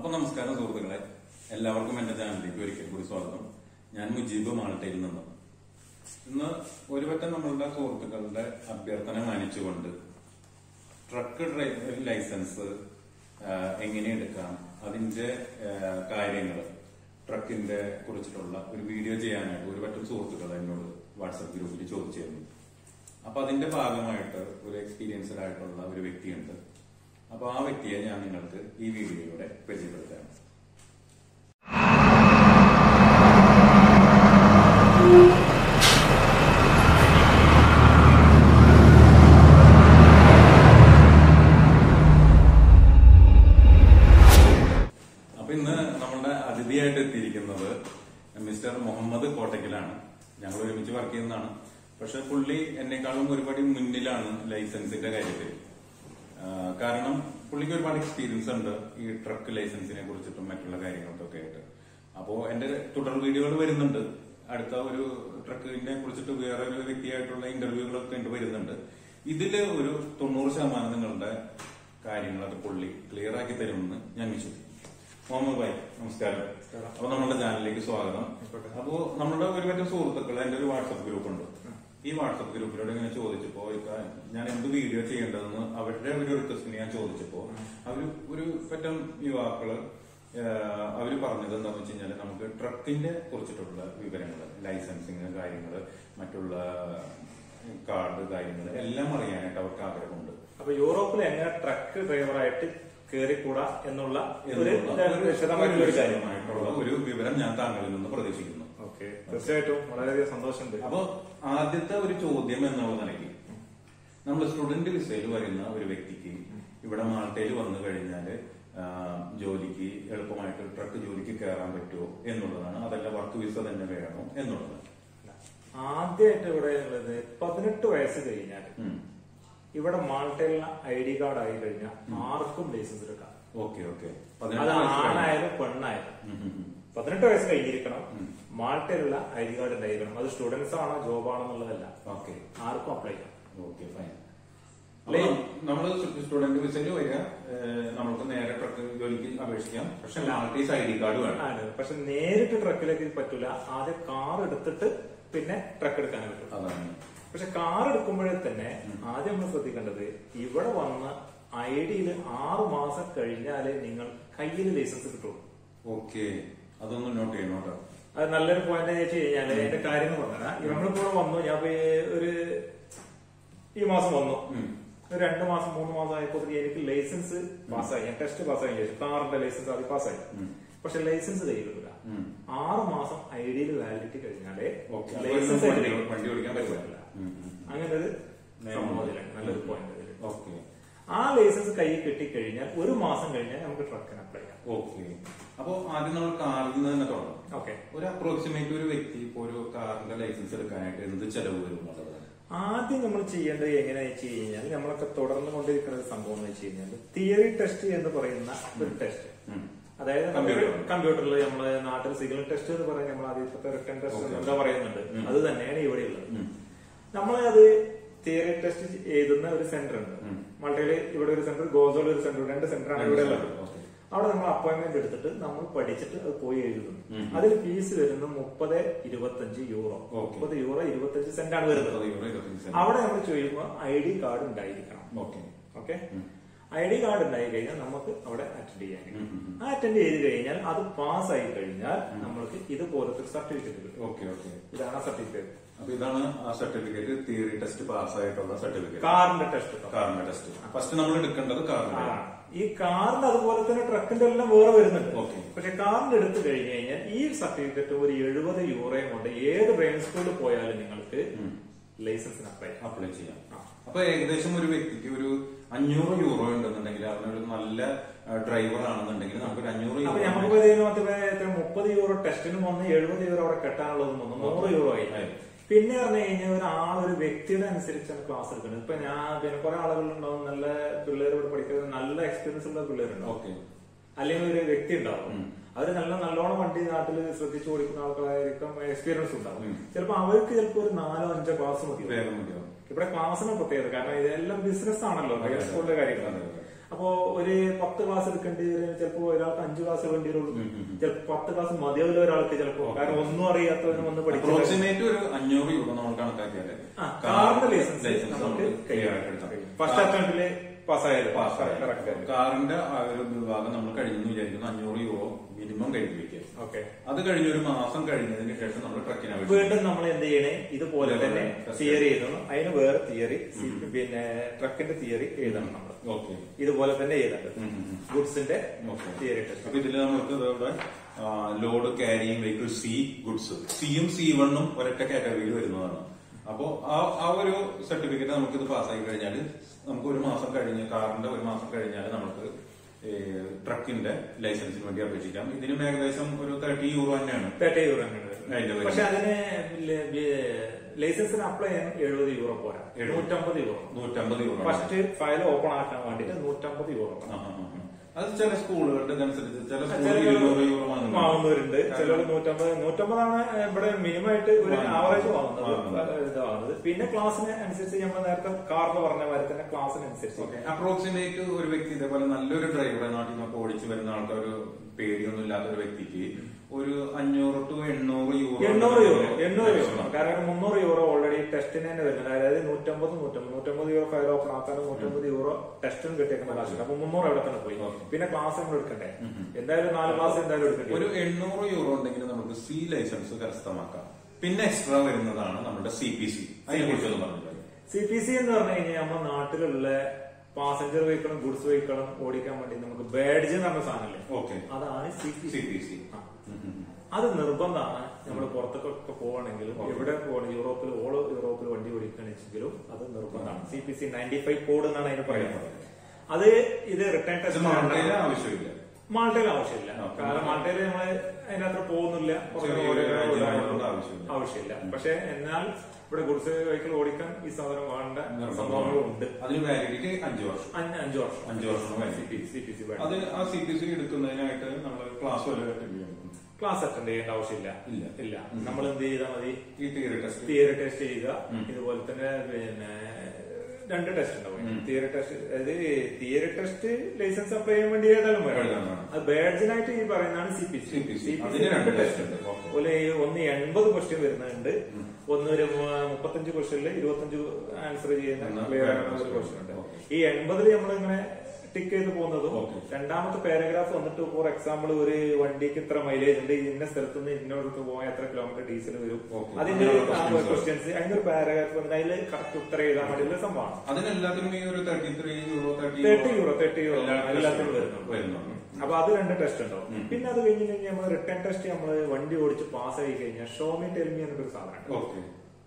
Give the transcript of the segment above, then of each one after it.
അപ്പൊ നമസ്കാരം സുഹൃത്തുക്കളെ എല്ലാവർക്കും എന്റെ ചാനലിലേക്ക് ഒരിക്കൽ കൂടി സ്വാഗതം ഞാൻ മുജീബ് മാൾട്ടയിൽ നിന്ന് ഇന്ന് ഒരുപറ്റം നമ്മളുടെ സുഹൃത്തുക്കളുടെ അഭ്യർത്ഥന മാനിച്ചുകൊണ്ട് ട്രക്ക് ഡ്രൈവർ ലൈസൻസ് ആ, എങ്ങനെ എടുക്കാം അതിന്റെ കാര്യങ്ങൾ ട്രക്കിന്റെ കുറിച്ചിട്ടുള്ള ഒരു വീഡിയോ ചെയ്യാനായിട്ട് ഒരുപറ്റം സുഹൃത്തുക്കൾ എന്നോട് വാട്സപ്പ് ഗ്രൂപ്പിൽ ചോദിച്ചിരുന്നു അപ്പൊ അതിന്റെ ഭാഗമായിട്ട് ഒരു എക്സ്പീരിയൻസ്ഡ് ആയിട്ടുള്ള ഒരു വ്യക്തിയുണ്ട് അപ്പൊ ആ വ്യക്തിയെ ഞാൻ നിങ്ങൾക്ക് ഈ വീഡിയോയിലൂടെ പരിചയപ്പെടുത്താം അപ്പൊ ഇന്ന് നമ്മളുടെ അതിഥിയായിട്ട് എത്തിയിരിക്കുന്നത് മിസ്റ്റർ മുഹമ്മദ് കോട്ടയ്ക്കലാണ് ഞങ്ങൾ ഒരുമിച്ച് വർക്ക് ചെയ്യുന്നതാണ് പക്ഷെ പുള്ളി എന്നെക്കാളും ഒരുപാട് മുന്നിലാണ് ലൈസൻസിന്റെ കാര്യത്തിൽ ആ, കാരണം പുള്ളിക്ക് ഒരുപാട് എക്സ്പീരിയൻസ് ഉണ്ട് ഈ ട്രക്ക് ലൈസൻസിനെ കുറിച്ചിട്ടും മറ്റുള്ള കാര്യങ്ങൾക്കൊക്കെ ആയിട്ട് അപ്പോ എന്റെ തുടർ വീഡിയോകൾ വരുന്നുണ്ട് അടുത്ത ഒരു ട്രക്കിനെ കുറിച്ചിട്ട് വേറെ ഒരു വ്യക്തിയായിട്ടുള്ള ഇന്റർവ്യൂകളൊക്കെ ഉണ്ട് വരുന്നുണ്ട് ഇതില് ഒരു തൊണ്ണൂറ് ശതമാനം നിങ്ങളുടെ കാര്യങ്ങളൊക്കെ പുള്ളി ക്ലിയർ ആക്കി തരുമെന്ന് ഞാൻ വിശ്വസിക്കുന്നു മുഹമ്മദ് ഭായ് നമസ്കാരം അപ്പൊ നമ്മുടെ ചാനലിലേക്ക് സ്വാഗതം അപ്പോ നമ്മുടെ ഒരു പറ്റം സുഹൃത്തുക്കൾ എന്റെ ഒരു വാട്സപ്പ് ഗ്രൂപ്പ് ഉണ്ട് ഈ വാട്സപ്പ് ഗ്രൂപ്പിലൂടെ ഇങ്ങനെ ചോദിച്ചപ്പോ ഇക്ക ഞാൻ എന്ത് വീഡിയോ ചെയ്യേണ്ടതെന്ന് അവരുടെ ഒരു റിക്വസ്റ്റിന് ഞാൻ ചോദിച്ചപ്പോ അവര് ഒരു പറ്റം യുവാക്കള് ആഹ് അവര് പറഞ്ഞത് എന്താന്ന് വെച്ച് കഴിഞ്ഞാല് നമുക്ക് ട്രക്കിന്റെ കുറിച്ചിട്ടുള്ള വിവരങ്ങൾ ലൈസൻസിങ് കാര്യങ്ങള് മറ്റുള്ള കാർഡ് കാര്യങ്ങൾ എല്ലാം അറിയാനായിട്ട് അവർക്ക് ആഗ്രഹമുണ്ട് അപ്പൊ യൂറോപ്പിൽ എങ്ങനെ ട്രക്ക് ഡ്രൈവറായിട്ട് കയറിക്കൂടാ എന്നുള്ള ഒരു എന്നുള്ള ഒരു വിശദമായിട്ടുള്ള ഒരു കാര്യം വിശദമായിട്ടുള്ള ഒരു വിവരം ഞാൻ താങ്കളിൽ നിന്ന് പ്രതീക്ഷിക്കുന്നു ഓക്കെ തീർച്ചയായിട്ടും വളരെയധികം സന്തോഷമുണ്ട് അപ്പൊ ആദ്യത്തെ ഒരു ചോദ്യം എന്നുള്ള നിലയ്ക്ക് നമ്മൾ സ്റ്റുഡന്റ് വിസയിൽ വരുന്ന ഒരു വ്യക്തിക്ക് ഇവിടെ മാൾട്ടയിൽ വന്നു കഴിഞ്ഞാല് ആ, ജോലിക്ക് എളുപ്പമായിട്ട് ട്രക്ക് ജോലിക്ക് കയറാൻ പറ്റുമോ എന്നുള്ളതാണ് അതല്ല വർക്ക് വിസ തന്നെ വേണോ എന്നുള്ളതാണ് ആദ്യമായിട്ട് ഇവിടെ ഉള്ളത് പതിനെട്ട് വയസ്സ് കഴിഞ്ഞാൽ ഉം. ഇവിടെ മാൾട്ടയിലുള്ള ഐ ഡി കാർഡ് ആയി കഴിഞ്ഞാൽ ആർക്കും ലൈസൻസ് എടുക്കാം ഓക്കെ ഓക്കെ അത് പതിനെട്ട് വയസ്സ് കഴിഞ്ഞ്. ആണായാലും പെണ്ണായാലും ഉം, ഉം, ഉം. പതിനെട്ട് വയസ്സ് കഴിഞ്ഞിരിക്കണം മാൾട്ടയിലുള്ള ഐ ഡി കാർഡ് ഉണ്ടായിരിക്കണം അത് സ്റ്റുഡൻസ് ആണോ ജോബ് ആണോ എന്നുള്ളതല്ല ഓക്കെ ആർക്കും അപ്ലൈ ചെയ്യാം ഓക്കെ ഫൈൻ അപ്പൊ നമ്മള് സ്റ്റുഡന്റ് വിസയിൽ വരിക ഏഹ്, നമുക്ക് നേരെ ട്രക്ക് ജോലിക്ക് അപേക്ഷിക്കാം പക്ഷെ മാൾട്ടീസ് ഐ ഡി കാർഡ് വേണം ആണ് പക്ഷെ നേരിട്ട് ട്രക്കിലേക്ക് പറ്റൂല ആദ്യം കാർ എടുത്തിട്ട് പിന്നെ ട്രക്ക് എടുക്കാനേ പറ്റും അതാണ് പക്ഷെ കാർ എടുക്കുമ്പോഴേ തന്നെ ആദ്യം നമ്മൾ ശ്രദ്ധിക്കേണ്ടത് ഇവിടെ വന്ന് ഐ ഡിയിൽ ആറു മാസം കഴിഞ്ഞാലേ നിങ്ങൾ കയ്യിൽ ലൈസൻസ് കിട്ടുള്ളൂ ഓക്കെ അതൊന്ന് നോട്ട് ചെയ്യണം കേട്ടോ അത് നല്ലൊരു പോയിന്റ് വെച്ച് കഴിഞ്ഞാല് അതിന്റെ കാര്യങ്ങൾ പറഞ്ഞാൽ നമ്മളിപ്പോ ഇവിടെ വന്നു ഞാൻ ഇപ്പൊ ഈ ഒരു ഈ മാസം വന്നു ഉം. ഒരു രണ്ട് മാസം മൂന്ന് മാസം ആയപ്പോൾ എനിക്ക് ലൈസൻസ് പാസ്സായി ഞാൻ ടെസ്റ്റ് പാസ്സായി ശേഷം കാറിന്റെ ലൈസൻസ് അത് പാസ്സായി പക്ഷെ ലൈസൻസ് കയ്യിൽ കിട്ടില്ല ഉം. ആറ് മാസം ഐ ഡിയിൽ വാലിഡിറ്റി കഴിഞ്ഞാലേ ഓക്കെ അപ്പൊ ലൈസൻസ് വണ്ടി കയ്യിൽ കിട്ടും. വണ്ടി ഓടിക്കാൻ പറ്റില്ല ഉം, ഉം. അങ്ങനെ ഒരു നിയമം. സംഭവത്തിലാണ് നല്ലൊരു പോയിന്റ് അതില്. ഓക്കെ ആ ലൈസൻസ് കയ്യിൽ കിട്ടിക്കഴിഞ്ഞാൽ ഒരു മാസം കഴിഞ്ഞാൽ നമുക്ക് ട്രക്കിന് അപ്ലൈ ചെയ്യാം ഓക്കെ അപ്പൊ ആദ്യം നമ്മൾ കാറിൽ നിന്ന് തന്നെ തുടങ്ങാം ഓക്കെ ഒരു അപ്രോക്സിമേറ്റ് ഒരു വ്യക്തി ഇപ്പൊ ഒരു കാറിന്റെ ലൈസൻസ് എടുക്കാനായിട്ട് എന്ത് ചെലവ് വരും എന്നുള്ളതാണ് ആദ്യം നമ്മൾ ചെയ്യേണ്ടത് എങ്ങനെയാ വെച്ച് കഴിഞ്ഞാൽ നമ്മളൊക്കെ തുടർന്ന് കൊണ്ടിരിക്കുന്ന ഒരു സംഭവം എന്ന് വെച്ച് കഴിഞ്ഞാൽ തിയറി ടെസ്റ്റ് എന്ന് പറയുന്ന ഒരു ടെസ്റ്റ് ഉം. അതായത് Computer. കമ്പ്യൂട്ടറിൽ നമ്മള് നാട്ടിൽ സിഗ്നൽ ടെസ്റ്റ് എന്ന് പറയുന്നത് നമ്മൾ ആദ്യത്തെ റിട്ടേൺ ടെസ്റ്റ് എന്താ പറയുന്നുണ്ട് അത് തന്നെയാണ് ഇവിടെ ഉള്ളത് ഉം. നമ്മൾ അത് തിയറി ടെസ്റ്റ് എഴുതുന്ന ഒരു സെന്റർ ഉണ്ട് ഉം. മൾട്ടയില് ഇവിടെ ഒരു സെന്റർ ഗോസോയിൽ ഒരു സെന്റർ രണ്ട് സെന്ററാണ് ഇവിടെ ഉള്ളത് ഓക്കെ അവിടെ നമ്മൾ അപ്പോയിന്റ്മെന്റ് എടുത്തിട്ട് നമ്മൾ പഠിച്ചിട്ട് അത് പോയി എഴുതുന്നു ഉം. അതിൽ ഫീസ് വരുന്നത് മുപ്പത് ഇരുപത്തഞ്ച് യൂറോ Okay. മുപ്പത് യൂറോ ഇരുപത്തഞ്ച് സെന്റ് ആണ് വരുന്നത് ഇരുപത് യൂറോ, ഇരുപത്തഞ്ച് സെന്റ്. അവിടെ നമ്മൾ ചോദിക്കുമ്പോൾ ഐ ഡി കാർഡ് ഉണ്ടായിരിക്കണം okay okay I D card ഉണ്ടായി കഴിഞ്ഞാൽ നമുക്ക് അവിടെ അറ്റൻഡ് ചെയ്യാൻ ഉം, കഴിയും ഉം, ഉം. ആ അറ്റൻഡ് ചെയ്ത് കഴിഞ്ഞാൽ അത് പാസ് ആയി കഴിഞ്ഞാൽ നമ്മൾക്ക് ഇതുപോലത്തെ ഒരു സർട്ടിഫിക്കറ്റ് കിട്ടും ഓക്കെ ഓക്കെ ഇതാണ് ആ സർട്ടിഫിക്കറ്റ് അപ്പൊ ഇതാണ് ആ സർട്ടിഫിക്കറ്റ് തിയറി ടെസ്റ്റ് പാസ്സായിട്ടുള്ള സർട്ടിഫിക്കറ്റ് കാറിന്റെ ടെസ്റ്റ് കാറിന്റെ ടെസ്റ്റ് ഫസ്റ്റ് നമ്മൾ എടുക്കേണ്ടത് കാറിന്റെ ഈ കാറിന്റെ അതുപോലെ തന്നെ ട്രക്കിന്റെ എല്ലാം വേറെ വരുന്നുണ്ട് Okay. പക്ഷെ കാറിന്റെ എടുത്തു കഴിഞ്ഞു കഴിഞ്ഞാൽ ഈ സർട്ടിഫിക്കറ്റ് ഒരു എഴുപത് യൂറോയും കൊണ്ട് ഏത് ഡ്രൈവിംഗ് സ്കൂളിൽ പോയാലും നിങ്ങൾക്ക് ലൈസൻസിന് അപ്ലൈ ചെയ്യാം അപ്ലൈ ചെയ്യാം ആ. അപ്പൊ ഏകദേശം ഒരു വ്യക്തിക്ക് ഒരു അഞ്ഞൂറ് യൂറോ ഉണ്ടെന്നുണ്ടെങ്കിൽ അവനൊരു നല്ല ഡ്രൈവർ ആണെന്നുണ്ടെങ്കിൽ നമുക്ക് ഒരു അഞ്ഞൂറ് അപ്പൊ യൂറോ നമുക്ക് ഇതിന് മറ്റേ എത്ര മുപ്പത് യൂറോ ടെസ്റ്റിനും വന്ന് എഴുപത് യൂറോ അവിടെ കെട്ടാനുള്ളതും വന്നു നൂറ് യൂറോ ആയി ആയി. പിന്നെ പറഞ്ഞു കഴിഞ്ഞാൽ ഒരാൾ ഒരു വ്യക്തിയുടെ അനുസരിച്ചാണ് ക്ലാസ് എടുക്കുന്നത് ഇപ്പൊ ഞാൻ പിന്നെ കുറെ ആളുകളുണ്ടാവും നല്ല പിള്ളേർ ഇവിടെ പഠിക്കുന്നത് നല്ല എക്സ്പീരിയൻസ് ഉള്ള പിള്ളേരുണ്ടാവും ഓക്കെ അല്ലെങ്കിൽ ഒരു വ്യക്തി ഉണ്ടാവും അവര് നല്ല നല്ലോണം വണ്ടി നാട്ടിൽ ശ്രദ്ധിച്ചു ഓടിക്കുന്ന ആൾക്കാരായിരിക്കും എക്സ്പീരിയൻസ് ഉണ്ടാവും ഉം. ചിലപ്പോ അവർക്ക് ചിലപ്പോ ഒരു നാലോ അഞ്ചോ ക്ലാസ് മതി വേഗം മതിയാവും ഇവിടെ ക്ലാസ്സിന് പ്രത്യേകത കാരണം ഇതെല്ലാം ബിസിനസ് ആണല്ലോ ഹയർ സ്കൂളിലെ കാര്യങ്ങൾ അതെ, അതെ. അപ്പോ ഒരു പത്ത് ക്ലാസ് എടുക്കേണ്ടി വരും ചിലപ്പോ ഒരാൾക്ക് അഞ്ച് ക്ലാസ് വേണ്ടി വരുള്ളൂ ചിലപ്പോ പത്ത് ക്ലാസ് മതിയാവില്ല ഒരാൾക്ക് ചിലപ്പോ കാരണം ഒന്നും അറിയാത്തവന് വന്ന് പഠിക്കാൻ അപ്രോക്സിമേറ്റ് ഒരു അഞ്ഞൂറ് രൂപ നമ്മൾ കണക്കാക്കിയാല് ആ, കാറിന്റെ ലൈസൻസ് ലൈസൻസ് നമുക്ക് നമുക്ക് ക്ലിയർ ആയിട്ട് എടുക്കാം ഫസ്റ്റ് അറ്റംപ്റ്റില് പാസ്സായാലും പാസ്സായി. കറക്റ്റ് കാറിന്റെ ആ ഒരു വിഭാഗം നമ്മൾ കഴിഞ്ഞെന്ന് വിചാരിക്കുന്നു അഞ്ഞൂറ് യൂറോ മിനിമം കഴിഞ്ഞ് വെക്കുക ഓക്കെ അത് കഴിഞ്ഞ് ഒരു മാസം കഴിഞ്ഞതിന് ശേഷം നമ്മൾ ട്രക്കിന് ആവശ്യം വീണ്ടും നമ്മൾ എന്ത് ചെയ്യണേ ഇതുപോലെ തന്നെ Test. തിയറി എഴുതണം അതിന് വേറെ തിയറി പിന്നെ ട്രക്കിന്റെ തിയറി എഴുതണം നമ്മൾ ഓക്കെ ഇതുപോലെ തന്നെ എഴുതേണ്ടത് ഉം, ഉം, ഉം. ഗുഡ്സിന്റെ ഓക്കെ തിയറി ടെസ്റ്റ് അപ്പൊ ഇതില് നമുക്ക് ഇവിടെ load carrying vehicle C goods സിയും സി വണ്ണും ഒരൊറ്റ കാറ്റഗറിയിൽ വരുന്നതാണ് അപ്പോ ആ ആ ഒരു സർട്ടിഫിക്കറ്റ് നമുക്ക് ഇത് പാസ്സായി കഴിഞ്ഞാൽ നമുക്ക് ഒരു മാസം കഴിഞ്ഞ് കാറിന്റെ ഒരു മാസം കഴിഞ്ഞാൽ നമുക്ക് ട്രക്കിന്റെ ലൈസൻസിന് വേണ്ടി അപേക്ഷിക്കാം ഇതിനും ഏകദേശം ഒരു തേർട്ടി യൂറോ തന്നെയാണ് തേർട്ടി യൂറോ അതിന്റെ വില. പക്ഷെ അതിന് ലൈസൻസിന് അപ്ലൈ ചെയ്യാൻ എഴുപത് യൂറോ പോരാ എഴുപത്. നൂറ്റമ്പത് യൂറോ നൂറ്റമ്പത് യൂറോ ഫസ്റ്റ് ഫയൽ ഓപ്പൺ ആക്കാൻ വേണ്ടിട്ട് നൂറ്റമ്പത് യൂറോ ആ, ആ, ആ. അത് ചില സ്കൂളുകളുടെ അനുസരിച്ച് ചില സ്കൂളിൽ ചിലര് ഇരുന്നൂറ് യൂറോ വാങ്ങുന്നു വാങ്ങുന്നവരുണ്ട് ചിലർ നൂറ്റമ്പത് നൂറ്റമ്പതാണ് ഇവിടെ മിനിമം ആയിട്ട് ഒരു വാങ്ങുന്നത്. ആവറേജ് വാങ്ങുന്നത് വാങ്ങുന്നത്. ഇതാവുന്നത് പിന്നെ ക്ലാസ്സിന് അനുസരിച്ച് നമ്മൾ നേരത്തെ കാറിന് പറഞ്ഞ മാതിരി തന്നെ ക്ലാസ്സിനനുസരിച്ച് ഓക്കെ അപ്രോക്സിമേറ്റ് ഒരു വ്യക്തി ഇതേപോലെ നല്ലൊരു ഡ്രൈവറെ നാട്ടിൽ നിന്നൊക്കെ ഓടിച്ചു വരുന്ന ആൾക്കാർ ഒരു പേടിയൊന്നും ഇല്ലാത്ത ഒരു വ്യക്തിക്ക് ഒരു അഞ്ഞൂറ് ടു എണ്ണൂറ് യൂറോ എണ്ണൂറ് യൂറോ എണ്ണൂറ് യൂറോ കാരണം മുന്നൂറ് യൂറോ ഓൾറെഡി ടെസ്റ്റിന് തന്നെ വരുന്നുണ്ട് അതായത് നൂറ്റമ്പത് നൂറ്റമ്പത് നൂറ്റമ്പത് യൂറോ ഫയൽ ഓപ്പൺ ആക്കാനും നൂറ്റമ്പത് യൂറോ ടെസ്റ്റിനും കിട്ടിയേക്കുന്ന കാശുണ്ട് അപ്പൊ മുന്നൂറ് അവിടെ തന്നെ പോയി പിന്നെ ക്ലാസ് നമ്മൾ എടുക്കണ്ടേ എന്തായാലും നാല് ക്ലാസ് എന്തായാലും എടുക്കണ്ടേ ഒരു എണ്ണൂറ് യൂറോ ഉണ്ടെങ്കിൽ നമുക്ക് സി ലൈസൻസ് കരസ്ഥമാക്കാം പിന്നെ എക്സ്ട്രാ വരുന്നതാണ് നമ്മുടെ സി പി സി അതിനെ കുറിച്ചൊന്നും പറഞ്ഞില്ല സി പി സി എന്ന് പറഞ്ഞു കഴിഞ്ഞാൽ നമ്മുടെ നാട്ടിലുള്ള പാസഞ്ചർ വെഹിക്കിളും ഗുഡ്സ് വെഹിക്കിളും ഓടിക്കാൻ വേണ്ടി നമുക്ക് ബാഡ്ജ് എന്ന് പറഞ്ഞ സാധനമില്ലേ ഓക്കെ അതാണ് C P C C P C അത് നിർബന്ധമാണ് നമ്മൾ പുറത്തൊക്കെ പോവാണെങ്കിലും എവിടെ പോകണം യൂറോപ്പിൽ ഓൾ യൂറോപ്പിൽ വണ്ടി ഓടിക്കണെങ്കിലും അത് നിർബന്ധമാണ് C P C ninety five code എന്നാണ് അതിന് പറയുന്നത് അത് ഇത് റിട്ടേൺ പക്ഷെ ടെസ്റ്റ് മാൾട്ടയിൽ ആവശ്യമില്ല മാൾട്ടയിൽ ആവശ്യമില്ല ആ. കാരണം മാൾട്ടയിൽ നമ്മള് അതിനകത്ത് പോകുന്നില്ല പുറത്ത് ചെറിയ ഓരോ രാജ്യമായതുകൊണ്ട് ഓരോ ആവശ്യമില്ല. ആവശ്യമില്ല പക്ഷെ എന്നാൽ ഇവിടെ ഗുഡ്സ് വെഹിക്കിൾ ഓടിക്കാൻ ഈ സാധനം വേണ്ട നിർബന്ധമാണ്. സംഭവങ്ങളും ഉണ്ട് അതിന് വാലിഡിറ്റി അഞ്ചു വർഷം അഞ്ച് അഞ്ച് വർഷം അഞ്ച് വർഷം C P C P C അത് ആ സി പി സി എടുക്കുന്നതിനായിട്ട് നമ്മൾ ക്ലാസ് വല്ല അറ്റൻഡ് ചെയ്യണം ക്ലാസ് അറ്റൻഡ് ചെയ്യേണ്ട ആവശ്യമില്ല ഇല്ല. ഇല്ല നമ്മൾ എന്ത് ചെയ്താൽ മതി ഈ തിയറി ടെസ്റ്റ് തിയറി ടെസ്റ്റ് ചെയ്യുക ഇതുപോലെ തന്നെ പിന്നെ രണ്ട് ടെസ്റ്റ് ഉണ്ടാവും തിയറി ടെസ്റ്റ് അതായത് തിയറി ടെസ്റ്റ് ലൈസൻസ് അപ്ലൈ ചെയ്യാൻ വേണ്ടി ഏതായാലും വേണം എഴുതണം. അത് ബാഡ്ജിനായിട്ട് ഈ പറയുന്നതാണ് സി പി CPC. അതിന് രണ്ട് test ഉണ്ട്. Okay. അതുപോലെ ഈ ഒന്ന് എൺപത് ക്വസ്റ്റ്യൻ വരുന്നുണ്ട് ഒന്ന് ഒരു മു- മുപ്പത്തഞ്ച് ക്വസ്റ്റ്യനിൽ ഇരുപത്തഞ്ച് ആൻസർ ചെയ്യുന്ന എന്നാ ക്ലിയർ ആകുന്ന ഒരു question. ക്വസ്റ്റ്യൻ ഉണ്ട് Okay. ഈ എൺപതിൽ നമ്മളിങ്ങനെ ടിക്ക് ചെയ്ത് പോകുന്നതും Okay. രണ്ടാമത്തെ പാരഗ്രാഫ് വന്നിട്ട് ഫോർ എക്സാമ്പിൾ ഒരു വണ്ടിക്ക് ഇത്ര മൈലേജ് ഉണ്ട് ഇന്ന സ്ഥലത്ത് നിന്ന് ഇന്നോടത്ത് പോയാൽ എത്ര കിലോമീറ്റർ ഡീസൽ വരും Okay. അതിന്റെ അങ്ങനെയുള്ള questions. ക്വസ്റ്റ്യൻസ് അതിന്റെ ഒരു പാരഗ്രാഫ് വന്നിട്ട് അതിൽ കറക്റ്റ് ഉത്തരം എഴുതാൻ വേണ്ടിയുള്ള സംഭവമാണ് അതിനെല്ലാത്തിനും ഈ ഒരു thirty three euro thirty thirty euro thirty euro എല്ലാ എല്ലാത്തിനും ടെസ്റ്റും വരുന്നുണ്ട് വരുന്നുണ്ട് അപ്പൊ അത് രണ്ട് ടെസ്റ്റ് ഉണ്ടാവും പിന്നെ അത് കഴിഞ്ഞ് കഴിഞ്ഞാൽ നമ്മൾ റിട്ടേൺ ടെസ്റ്റ് നമ്മൾ വണ്ടി ഓടിച്ച് പാസ് ആയി കഴിഞ്ഞാൽ ഷോമി ടെൽമി എന്നൊരു സാധനമാണ് ഓക്കെ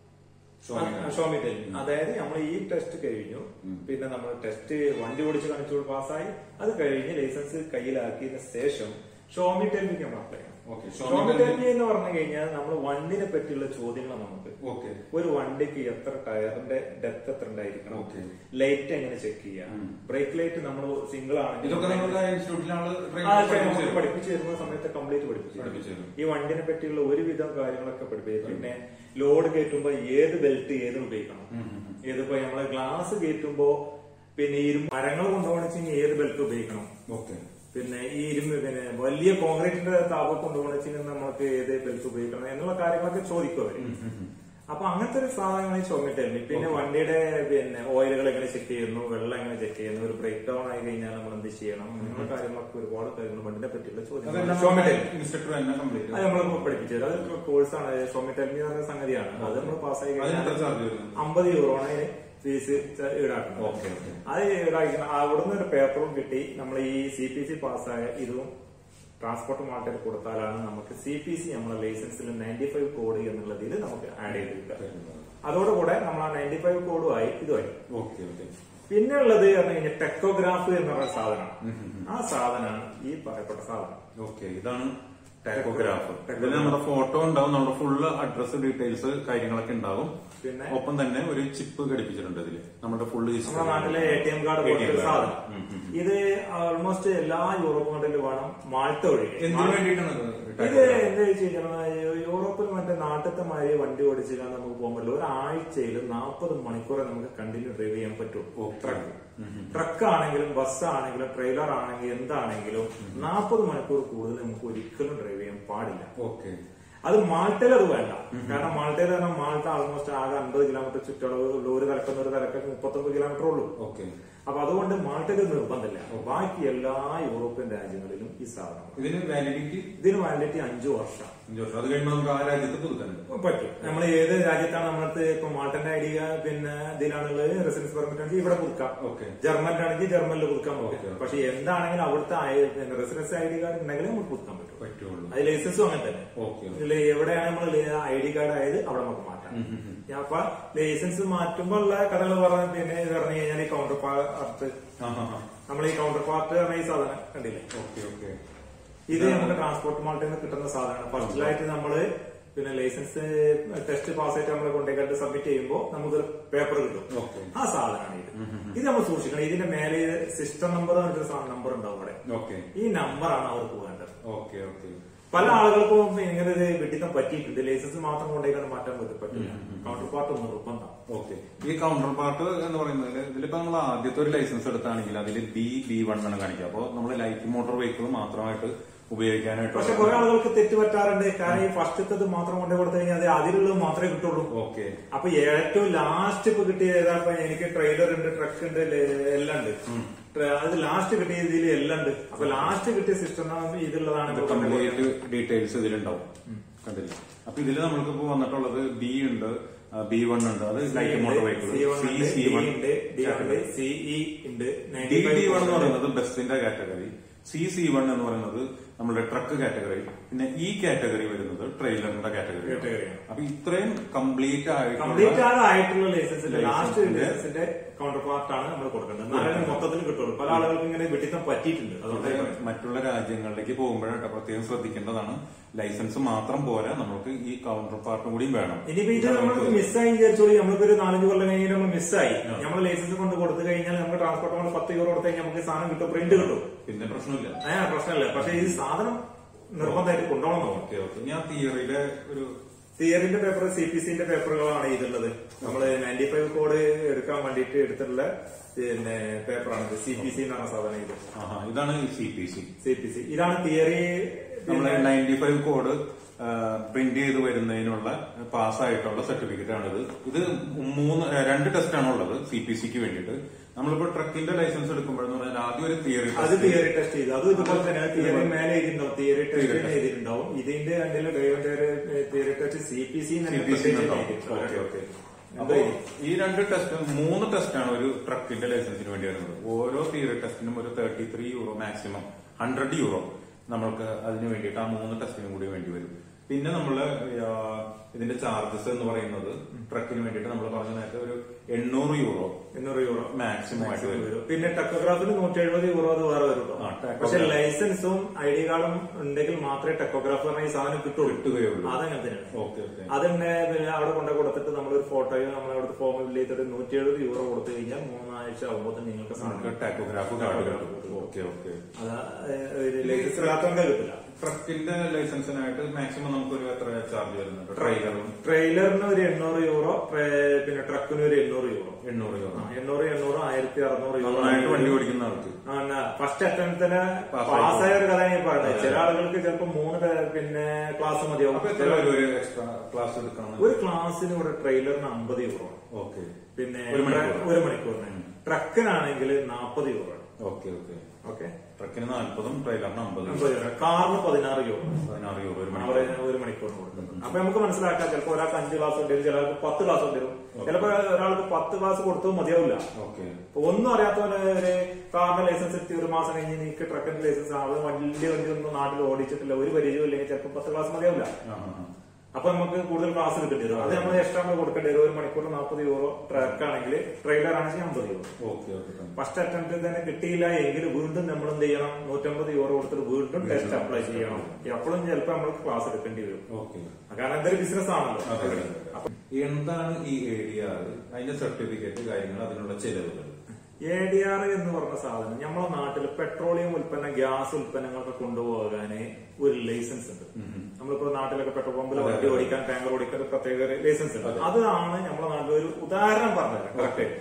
ഷോമി ടെൽമി അതായത് നമ്മൾ ഈ ടെസ്റ്റ് കഴിഞ്ഞു പിന്നെ നമ്മൾ ടെസ്റ്റ് വണ്ടി ഓടിച്ച് കാണിച്ചു പാസ്സായി അത് കഴിഞ്ഞ് ലൈസൻസ് കയ്യിലാക്കിയതിന് ശേഷം ഷോമി ടെൽമിക്ക് നമ്മൾ അപ്ലൈ ചെയ്യണം ഓക്കെ ഷോമി ടെൽമി എന്ന് പറഞ്ഞു കഴിഞ്ഞാൽ നമ്മൾ വണ്ടിനെ പറ്റിയുള്ള ചോദ്യങ്ങൾ നമുക്ക് ഓക്കെ ഒരു വണ്ടിക്ക് എത്ര ടയറിന്റെ ഡെപ്ത് എത്ര ഉണ്ടായിരിക്കണം Okay. ലൈറ്റ് എങ്ങനെ ചെക്ക് ചെയ്യാം ബ്രേക്ക് ലൈറ്റ് നമ്മൾ സിംഗിൾ ഇതൊക്കെ ആണെങ്കിൽ നമ്മുടെ ഇൻസ്റ്റിറ്റ്യൂട്ടിലാണ് ആ, ഒക്കെ നമുക്ക് പഠിപ്പിച്ചു തരുന്ന സമയത്ത് കംപ്ലീറ്റ് പഠിപ്പിച്ചു പഠിപ്പിച്ചു തരും. തരും. ഈ വണ്ടിനെ പറ്റിയുള്ള ഒരുവിധം കാര്യങ്ങളൊക്കെ പഠിപ്പിച്ചു പിന്നെ ലോഡ് കയറ്റുമ്പോ ഏത് ബെൽറ്റ് ഏത് ഉപയോഗിക്കണം ഏതിപ്പോ നമ്മള് ഗ്ലാസ് കയറ്റുമ്പോ പിന്നെ ഈ മരങ്ങൾ കൊണ്ടുപോകണെച്ചെങ്കിൽ ഏത് ബെൽറ്റ് ഉപയോഗിക്കണം ഓക്കെ പിന്നെ ഈ ഇരുമ്പ് പിന്നെ വലിയ കോൺക്രീറ്റിന്റെ താപം കൊണ്ടുപോകണെച്ചെങ്കിൽ നമുക്ക് ഏത് ബെൽറ്റ് ഉപയോഗിക്കണം എന്നുള്ള കാര്യങ്ങളൊക്കെ ചോദിക്കും അവര് അപ്പൊ അങ്ങനത്തെ ഒരു സാധനങ്ങൾ ഈ ചുമട്ടല്ലേ പിന്നെ വണ്ടിയുടെ പിന്നെ ഓയിലുകൾ എങ്ങനെ ചെക്ക് ചെയ്യുന്നു വെള്ളം എങ്ങനെ ചെക്ക് ചെയ്യുന്നു ഒരു ബ്രേക്ക് ഡൗൺ ആയി കഴിഞ്ഞാൽ നമ്മൾ എന്ത് ചെയ്യണം അങ്ങനെയുള്ള കാര്യങ്ങളൊക്കെ ഒരുപാട് കാര്യങ്ങൾ വണ്ടിനെ പറ്റിയുള്ള ചോദ്യം ചുമട്ടൽ ഇൻസ്ട്രക്ടർ തന്നെ കംപ്ലീറ്റ് അത് നമ്മൾ പഠിപ്പിച്ചു തരും അത് കോഴ്സാണ് ഷോമിറ്റൽമി എന്ന് പറഞ്ഞ സംഗതിയാണ് അത് നമ്മൾ പാസ്സായി അതിന് എത്ര കഴിഞ്ഞാൽ ചാർജ് വരുന്നു അമ്പത് യൂറോണ് ഫീസ് ഈടാക്കുന്നത് ഓക്കെ ഓക്കെ അത് ഈടാക്കണം അവിടുന്ന് ഒരു പേപ്പറും കിട്ടി നമ്മൾ ഈ സി പി സി പാസ്സായ ഇതും ട്രാൻസ്പോർട്ട് മാർട്ടിൽ കൊടുത്താലാണ് നമുക്ക് സി പി സി നമ്മളെ ലൈസൻസിൽ നയൻറ്റി ഫൈവ് കോഡ് എന്നുള്ളതിൽ നമുക്ക് ആഡ് ചെയ്തിരിക്കുക അതോടുകൂടെ നമ്മൾ ആ നയൻറ്റി ഫൈവ് കോഡുമായി ഇതുമായി ഓക്കെ ഓക്കെ പിന്നെ ഉള്ളത് പറഞ്ഞു കഴിഞ്ഞാൽ ടെക്കോഗ്രാഫ് എന്ന് പറഞ്ഞ സാധനമാണ് ആ സാധനമാണ് ഈ പറയപ്പെട്ട സാധനം ഓക്കെ ഇതാണ് ടാക്കോഗ്രാഫ് Tachograph. ഇതിൽ നമ്മുടെ ഫോട്ടോ ഉണ്ടാവും നമ്മുടെ ഫുള്ള് അഡ്രസ് ഡീറ്റെയിൽസ് കാര്യങ്ങളൊക്കെ ഉണ്ടാവും പിന്നെ ഒപ്പം തന്നെ ഒരു ചിപ്പ് ഘടിപ്പിച്ചിട്ടുണ്ട് ഇതില് നമ്മുടെ ഫുള്ള് നമ്മുടെ നാട്ടിലെ എ ടി എം കാർഡ് പോലത്തെ ഒരു സാധനം ഇത് ഓൾമോസ്റ്റ് എല്ലാ യൂറോപ്പ് കൺട്രിയിലും വേണം മാൾട്ട ഒഴികെ എന്തിനു വേണ്ടിയിട്ടാണ് ഇത് ഇത് എന്താ വെച്ചാൽ യൂറോപ്പിൽ മറ്റേ നാട്ടിലത്തെ മാതിരി വണ്ടി ഓടിച്ചാൽ നമുക്ക് പോകാൻ പറ്റില്ല ഒരാഴ്ചയിൽ നാൽപ്പത് മണിക്കൂറെ നമുക്ക് കണ്ടിന്യൂ ഡ്രൈവ് ചെയ്യാൻ പറ്റും Okay. ട്രക്ക് ആണെങ്കിലും ബസ് ആണെങ്കിലും ട്രെയിലർ ആണെങ്കിലും എന്താണെങ്കിലും നാൽപ്പത് മണിക്കൂർ കൂടുതൽ നമുക്ക് ഒരിക്കലും ഡ്രൈവ് ചെയ്യാൻ പാടില്ല ഓക്കെ അത് മാൾട്ടയിലത് വേണ്ട കാരണം മാൾട്ടയിൽ പറഞ്ഞാൽ മാൾട്ട ആൾമോസ്റ്റ് ആകെ അൻപത് കിലോമീറ്റർ ചുറ്റളവ് ഉള്ള ഒരു തലക്കുന്ന ഒരു തലക്കൊക്കെ മുപ്പത്തൊമ്പത് കിലോമീറ്റർ ഉള്ളൂ ഓക്കെ അപ്പൊ അതുകൊണ്ട് മാൾട്ടയിൽ നിർബന്ധമില്ല ബാക്കി എല്ലാ യൂറോപ്യൻ രാജ്യങ്ങളിലും ഈ സാധനം ഇതിന് വാലിഡിറ്റി ഇതിന് വാലിഡിറ്റി അഞ്ചു വർഷം അഞ്ച് വർഷം അത് കഴിയുമ്പോൾ നമുക്ക് ആ രാജ്യത്ത് പുതുക്കാനുണ്ട് പറ്റും നമ്മൾ ഏത് രാജ്യത്താണ് നമ്മളടുത്ത് ഇപ്പൊ മാൾട്ടന്റെ ഐ ഡി പിന്നെ ഇതിലാണുള്ളത് റെസിഡൻസ് പെർമിറ്റ് ആണെങ്കിൽ ഇവിടെ പുതുക്കാം ഓക്കെ ജർമ്മനിലാണെങ്കിൽ ജർമ്മനിൽ പുതുക്കാൻ Okay. പറ്റും പക്ഷെ എന്താണെങ്കിലും അവിടുത്തെ റെസിഡൻസ് ഐ ഡി കാർഡ് ഉണ്ടെങ്കിൽ നമുക്ക് പുതുക്കാൻ പറ്റും പറ്റുള്ളൂ അത് ലൈസൻസും അങ്ങനെ തന്നെ ഓക്കെ ഇതില് എവിടെയാണ് നമ്മൾ ഐ ഡി കാർഡ് ആയത് അവിടെ നമുക്ക് മാറ്റാം ഞാൻ അപ്പൊ ലൈസൻസ് മാറ്റുമ്പോൾ ഉള്ള കഥകൾ പറഞ്ഞ പിന്നെ ഇത് പറഞ്ഞു കഴിഞ്ഞാൽ ഈ കൗണ്ടർ പാർട്ട് നമ്മൾ ഈ കൗണ്ടർ പാർട്ട് പറഞ്ഞ ഈ സാധനം കണ്ടില്ലേ ഓക്കെ ഓക്കെ ഇത് നമുക്ക് ട്രാൻസ്പോർട്ട് മാൾട്ടിൽ നിന്ന് കിട്ടുന്ന സാധനമാണ് ഫസ്റ്റിലായിട്ട് നമ്മള് പിന്നെ ലൈസൻസ് ടെസ്റ്റ് പാസ് ആയിട്ട് നമ്മൾ കൊണ്ടേക്കാട്ട് സബ്മിറ്റ് ചെയ്യുമ്പോൾ നമുക്കൊരു പേപ്പർ കിട്ടും ഓക്കെ ആ സാധനമാണ് ഇത് ഇത് നമ്മൾ സൂക്ഷിക്കണം ഇതിന്റെ മേലെ സിസ്റ്റം നമ്പർ എന്നൊരു നമ്പർ ഉണ്ടാവും അവിടെ ഓക്കെ ഈ നമ്പറാണ് അവർക്ക് വേണ്ടത് ഓക്കെ ഓക്കെ പല ആളുകൾക്കും ഇങ്ങനെ ഒരു വെട്ടിത്തം പറ്റിയിട്ടുണ്ട് ലൈസൻസ് മാത്രം കൊണ്ടേക്കാണ് മാറ്റാൻ പറ്റും പറ്റില്ല കൗണ്ടർ പാർട്ട് നിർബന്ധം ഓക്കെ ഈ കൗണ്ടർ പാർട്ട് എന്ന് പറയുന്നത് ഇതിലിപ്പോ നമ്മൾ ആദ്യത്തെ ഒരു ലൈസൻസ് എടുത്താണെങ്കിൽ അതിൽ ബി ബി വൺ ആണ് കാണിക്കുക അപ്പോൾ നമ്മൾ ലൈറ്റ് മോട്ടോർ വെഹിക്കിൾ മാത്രമായിട്ട് ഉപയോഗിക്കാനായിട്ട് പക്ഷെ കുറെ ആളുകൾക്ക് തെറ്റ് പറ്റാറുണ്ട് കാരണം ഈ ഫസ്റ്റത്തത് മാത്രം കൊണ്ടു കൊടുത്തു കഴിഞ്ഞാൽ അത് അതിലുള്ളത് മാത്രമേ കിട്ടുള്ളൂ ഓക്കെ അപ്പൊ ഏറ്റവും ലാസ്റ്റ് ഇപ്പൊ കിട്ടിയ ഏതാ ഇപ്പൊ എനിക്ക് ട്രെയിലർ ഉണ്ട് ട്രക്ക് ഉണ്ട് ലെ- എല്ലാം ഉണ്ട് ട്ര- അത് ലാസ്റ്റ് കിട്ടിയ ഇതിൽ എല്ലാം ഉണ്ട് അപ്പൊ ലാസ്റ്റ് കിട്ടിയ സിസ്റ്റം ഇതുള്ളതാണ് ഇപ്പൊ കൊണ്ടു കൊടുക്കുന്നത്. കംപ്ലീറ്റ് ഡീറ്റെയിൽസ് ഇതിലുണ്ടാവും കണ്ടില്ലേ അപ്പൊ ഇതിൽ നമ്മൾക്ക് ഇപ്പൊ വന്നിട്ടുള്ളത് ബി ഉണ്ട് ബി വൺ ഉണ്ട് അത് light motor vehicle C1 C ഉണ്ട്, സി D വൺ ഉണ്ട്, D ഉണ്ട്, CE ഉണ്ട്, ഡി 95 ഡി വൺ എന്ന് ഉണ്ട്. പറയുന്നത് ബസ്സിന്റെ കാറ്റഗറി സി സി വൺ എന്ന് പറയുന്നത് നമ്മുടെ ട്രക്ക് കാറ്റഗറി പിന്നെ ഈ കാറ്റഗറി വരുന്നത് ട്രെയിലറിന്റെ കാറ്റഗറി Category ആണ്. അപ്പൊ ഇത്രയും കംപ്ലീറ്റ് കംപ്ലീറ്റ് ആയിട്ടുള്ള ആയിട്ടുള്ള ലൈസൻസിന്റെ ലാസ്റ്റ് ലൈസൻസിന്റെ- ലൈസൻസിന്റെ കൗണ്ടർ പാർട്ട് ആണ് നമ്മൾ കൊടുക്കേണ്ടത് എന്നാലും മൊത്തത്തിൽ കിട്ടുള്ളൂ പല ആളുകൾക്കും ഇങ്ങനെ വെട്ടിത്തം പറ്റിയിട്ടുണ്ട് അതുകൊണ്ടായി ഇത് പറയുന്നത്. മറ്റുള്ള രാജ്യങ്ങളിലേക്ക് പോകുമ്പോഴായിട്ട് പ്രത്യേകം ശ്രദ്ധിക്കേണ്ടതാണ് ലൈസൻസ് മാത്രം പോരാ നമുക്ക് ഈ കൗണ്ടർ പാർട്ടും കൂടിയും വേണം ഇനിയിപ്പോ ഇത് നമ്മൾക്ക് മിസ്സായി വിചാരിച്ചോളൂ നമ്മൾക്ക് ഒരു നാലഞ്ച് കൊല്ലം കഴിഞ്ഞിട്ട് നമ്മൾ മിസ്സായി നമ്മൾ ലൈസൻസ് കൊണ്ട് കൊടുത്തു കഴിഞ്ഞാൽ നമുക്ക് ട്രാൻസ്പോർട്ട് നമ്മൾ പത്ത് യൂറോ കൊടുത്തു കഴിഞ്ഞാൽ നമുക്ക് ഈ സാധനം കിട്ടും പ്രിന്റ് കിട്ടും പിന്നെ പ്രശ്നമില്ല ഏ പ്രശ്നമില്ല പക്ഷെ ഈ സാധനം നിർബന്ധമായിട്ട് കൊണ്ടുപോകണം നമ്മൾ ഓക്കെ ഓക്കെ ഞാൻ തിയറിയിലെ ഒരു തിയറിന്റെ പേപ്പർ സി പി സിന്റെ പേപ്പറുകളാണ് ഇതുള്ളത് നമ്മള് നയൻറ്റി ഫൈവ് കോഡ് എടുക്കാൻ വേണ്ടിയിട്ട് എടുത്തിട്ടുള്ള പിന്നെ പേപ്പറാണ് സി പി സി എന്ന് പറഞ്ഞ സാധനം ഇത് ആഹാ, ഇതാണ് ഈ C P C C P C ഇതാണ് തിയറി നമ്മളെ നയൻറ്റി ഫൈവ് കോഡ് പ്രിന്റ് ചെയ്ത് വരുന്നതിനുള്ള പാസ്സായിട്ടുള്ള സർട്ടിഫിക്കറ്റ് ആണിത് ഇത് മൂന്ന് ഏ, രണ്ട് ടെസ്റ്റ് ആണ് ഉള്ളത് സി പി സിക്ക് വേണ്ടിയിട്ട് നമ്മളിപ്പോ ട്രക്കിന്റെ ലൈസൻസ് എടുക്കുമ്പോഴെന്ന് പറഞ്ഞാൽ ആദ്യം ഒരു തിയറി അത് തിയറി ടെസ്റ്റ് ചെയ്തു അതും ഇതുപോലെ തന്നെ തിയറി മേലെ എഴുതിയിട്ടുണ്ടാവും തിയറി ടെസ്റ്റ് എഴുതിയിട്ടുണ്ടാവും ഇതിന്റെ അതിന്റെ ഡ്രൈവറിന്റെ theory test C P C C P C okay okay അപ്പോ ഈ രണ്ട് ടെസ്റ്റ് മൂന്ന് ടെസ്റ്റാണ് ഒരു ട്രക്കിന്റെ ലൈസൻസിന് വേണ്ടി വരുന്നത് ഓരോ തിയറി ടെസ്റ്റിനും ഒരു thirty three euro maximum hundred euro നമ്മൾക്ക് അതിന് വേണ്ടിയിട്ട് ആ മൂന്ന് ടെസ്റ്റിനും കൂടി വേണ്ടി വരും പിന്നെ നമ്മള് ആ, ഇതിന്റെ ചാർജസ് എന്ന് പറയുന്നത് ട്രക്കിന് വേണ്ടിയിട്ട് നമ്മൾ പറഞ്ഞ നേരത്തെ ഒരു എണ്ണൂറ് യൂറോ എണ്ണൂറ് യൂറോ മാക്സിമം ആയിട്ട് വരും വരും പിന്നെ ടെക്കോഗ്രാഫിന് നൂറ്റി എഴുപത് യൂറോ അത് വേറെ വരും കേട്ടോ. ആ, ടെക്കോഗ്രാഫ്. പക്ഷെ ലൈസൻസും ഐ ഡി കാർഡും ഉണ്ടെങ്കിൽ മാത്രമേ ടെക്കോഗ്രാഫ് പറഞ്ഞ ഈ സാധനം കിട്ടുള്ളൂ കിട്ടുകയുള്ളൂ അതങ്ങനെ തന്നെയാണ് ഓക്കെ ഓക്കെ അതിന്റെ പിന്നെ അവിടെ കൊണ്ടു കൊടുത്തിട്ട് നമ്മളൊരു ഫോട്ടോയോ നമ്മൾ അവിടുത്തെ ഫോം ഫില്ല് ചെയ്തിട്ട് നൂറ്റി എഴുപത് യൂറോ കൊടുത്തു കഴിഞ്ഞാൽ മൂന്നാഴ്ച ആകുമ്പോൾ തന്നെ നിങ്ങൾക്ക് സാധനം നമുക്ക് ടാക്കോഗ്രാഫ് കാർഡ് കിട്ടും ഓക്കെ ഓക്കെ അത് ഒരു ലൈസൻസ് ഇല്ലാത്തവർക്ക് കിട്ടില്ല ട്രക്കിന്റെ ലൈസൻസിനായിട്ട് മാക്സിമം നമുക്കൊരു എത്ര ചാർജ് വരുന്നുണ്ട് ട്രെയിലറും ട്രെയിലറിന് ഒരു എണ്ണൂറ് യൂറോ ട്രെ- പിന്നെ ട്രക്കിന് ഒരു എണ്ണൂറ് യൂറോ എണ്ണൂറ് യൂറോ ആ, എണ്ണൂറ് എണ്ണൂറ് ആയിരത്തി അറുന്നൂറ് യൂറോ നന്നായിട്ട് വണ്ടി ഓടിക്കുന്ന ആൾക്ക് ഫസ്റ്റ് അറ്റംപ്റ്റിന് Pass പാസ്സായ ഒരു കഥ ഞാൻ പറയുന്നത് ചില ആളുകൾക്ക് ചിലപ്പോൾ മൂന്ന് പേ- പിന്നെ ക്ലാസ് മതിയാവും അപ്പൊ എത്ര വരും ഒരു എക്സ്ട്രാ ക്ലാസ് എടുക്കണം ഒരു ക്ലാസ്സിന് ഇവിടെ ട്രെയിലറിന് അമ്പത് യൂറോ ഓക്കെ പിന്നെ ഒരു മണിക്കൂർ. ഒരു മണിക്കൂറിന് ട്രക്കിനാണെങ്കിൽ നാൽപ്പത് യൂറോ ഓക്കെ ഓക്കെ ഓക്കെ ട്രക്കിന് നാല്പതും ട്രെയിലറിന് അമ്പതും അമ്പത് യൂറോ കാറിന് പതിനാറ് യൂറോ പതിനാറ് യൂറോ ഒരു അവരെ മണിക്കൂർ ഒരു മണിക്കൂറിന് കൊടുക്കുന്നത് അപ്പൊ നമുക്ക് മനസ്സിലാക്കാം ചിലപ്പോൾ ഒരാൾക്ക് അഞ്ച് ക്ലാസ് ഉണ്ടെങ്കിലും ചിലർക്ക് പത്ത് ക്ലാസ് ഉണ്ടെങ്കിലും ചിലപ്പോൾ ഒരാൾക്ക് പത്ത് ക്ലാസ് കൊടുത്തത് മതിയാവില്ല ഓക്കെ ഇപ്പൊ ഒന്നും അറിയാത്തവന് ഒരു കാറിന്റെ ലൈസൻസ് എത്തി ഒരു മാസം കഴിഞ്ഞ് നീക്ക് ട്രക്കിന്റെ ലൈസൻസ് ആവുക വലിയ വണ്ടി ഒന്നും നാട്ടിൽ ഓടിച്ചിട്ടില്ല ഒരു പരിചയം ഇല്ലെങ്കിൽ ചിലപ്പോൾ പത്ത് ക്ലാസ് മതിയാവില്ല അപ്പൊ നമുക്ക് കൂടുതൽ ക്ലാസ് കിട്ടേണ്ടി വരും അത് നമ്മൾ എക്സ്ട്രാ നമ്മൾ കൊടുക്കേണ്ടി വരും ഒരു മണിക്കൂർ നാൽപ്പത് യൂറോ ട്രക്ക് ആണെങ്കിൽ ട്രെയിലർ ആണെങ്കിൽ അമ്പത് യൂറോ ഓക്കെ ഓക്കെ ഫസ്റ്റ് അറ്റംപ്റ്റിൽ തന്നെ കിട്ടിയില്ല എങ്കിൽ വീണ്ടും നമ്മൾ എന്ത് ചെയ്യണം നൂറ്റമ്പത് യൂറോ കൊടുത്തിട്ട് വീണ്ടും ടെസ്റ്റ് അപ്ലൈ ചെയ്യണം എപ്പോഴും ചിലപ്പോൾ നമ്മൾ ക്ലാസ് എടുക്കേണ്ടി വരും ഓക്കെ കാരണം ഇതൊരു ബിസിനസ് ആണല്ലോ എന്താണ് ഈ ഏരിയ അതിന്റെ സർട്ടിഫിക്കറ്റ് കാര്യങ്ങൾ അതിനുള്ള ചെലവുകൾ എ ഡി ആർ എന്ന് പറഞ്ഞ സാധനം നമ്മളെ നാട്ടിൽ പെട്രോളിയം ഉൽപ്പന്നം ഗ്യാസ് ഉൽപ്പന്നങ്ങളൊക്കെ കൊണ്ടുപോകാന് ഒരു ലൈസൻസ് ഉണ്ട് നമ്മളിപ്പോ നാട്ടിലൊക്കെ പെട്രോൾ പമ്പിൽ വണ്ടി ഓടിക്കാൻ ടാങ്കർ ഓടിക്കാൻ ഒരു പ്രത്യേക ഒരു ലൈസൻസ് ഉണ്ട് അതാണ് നമ്മളെ നാട്ടിൽ ഒരു ഉദാഹരണം പറഞ്ഞത് കറക്റ്റ്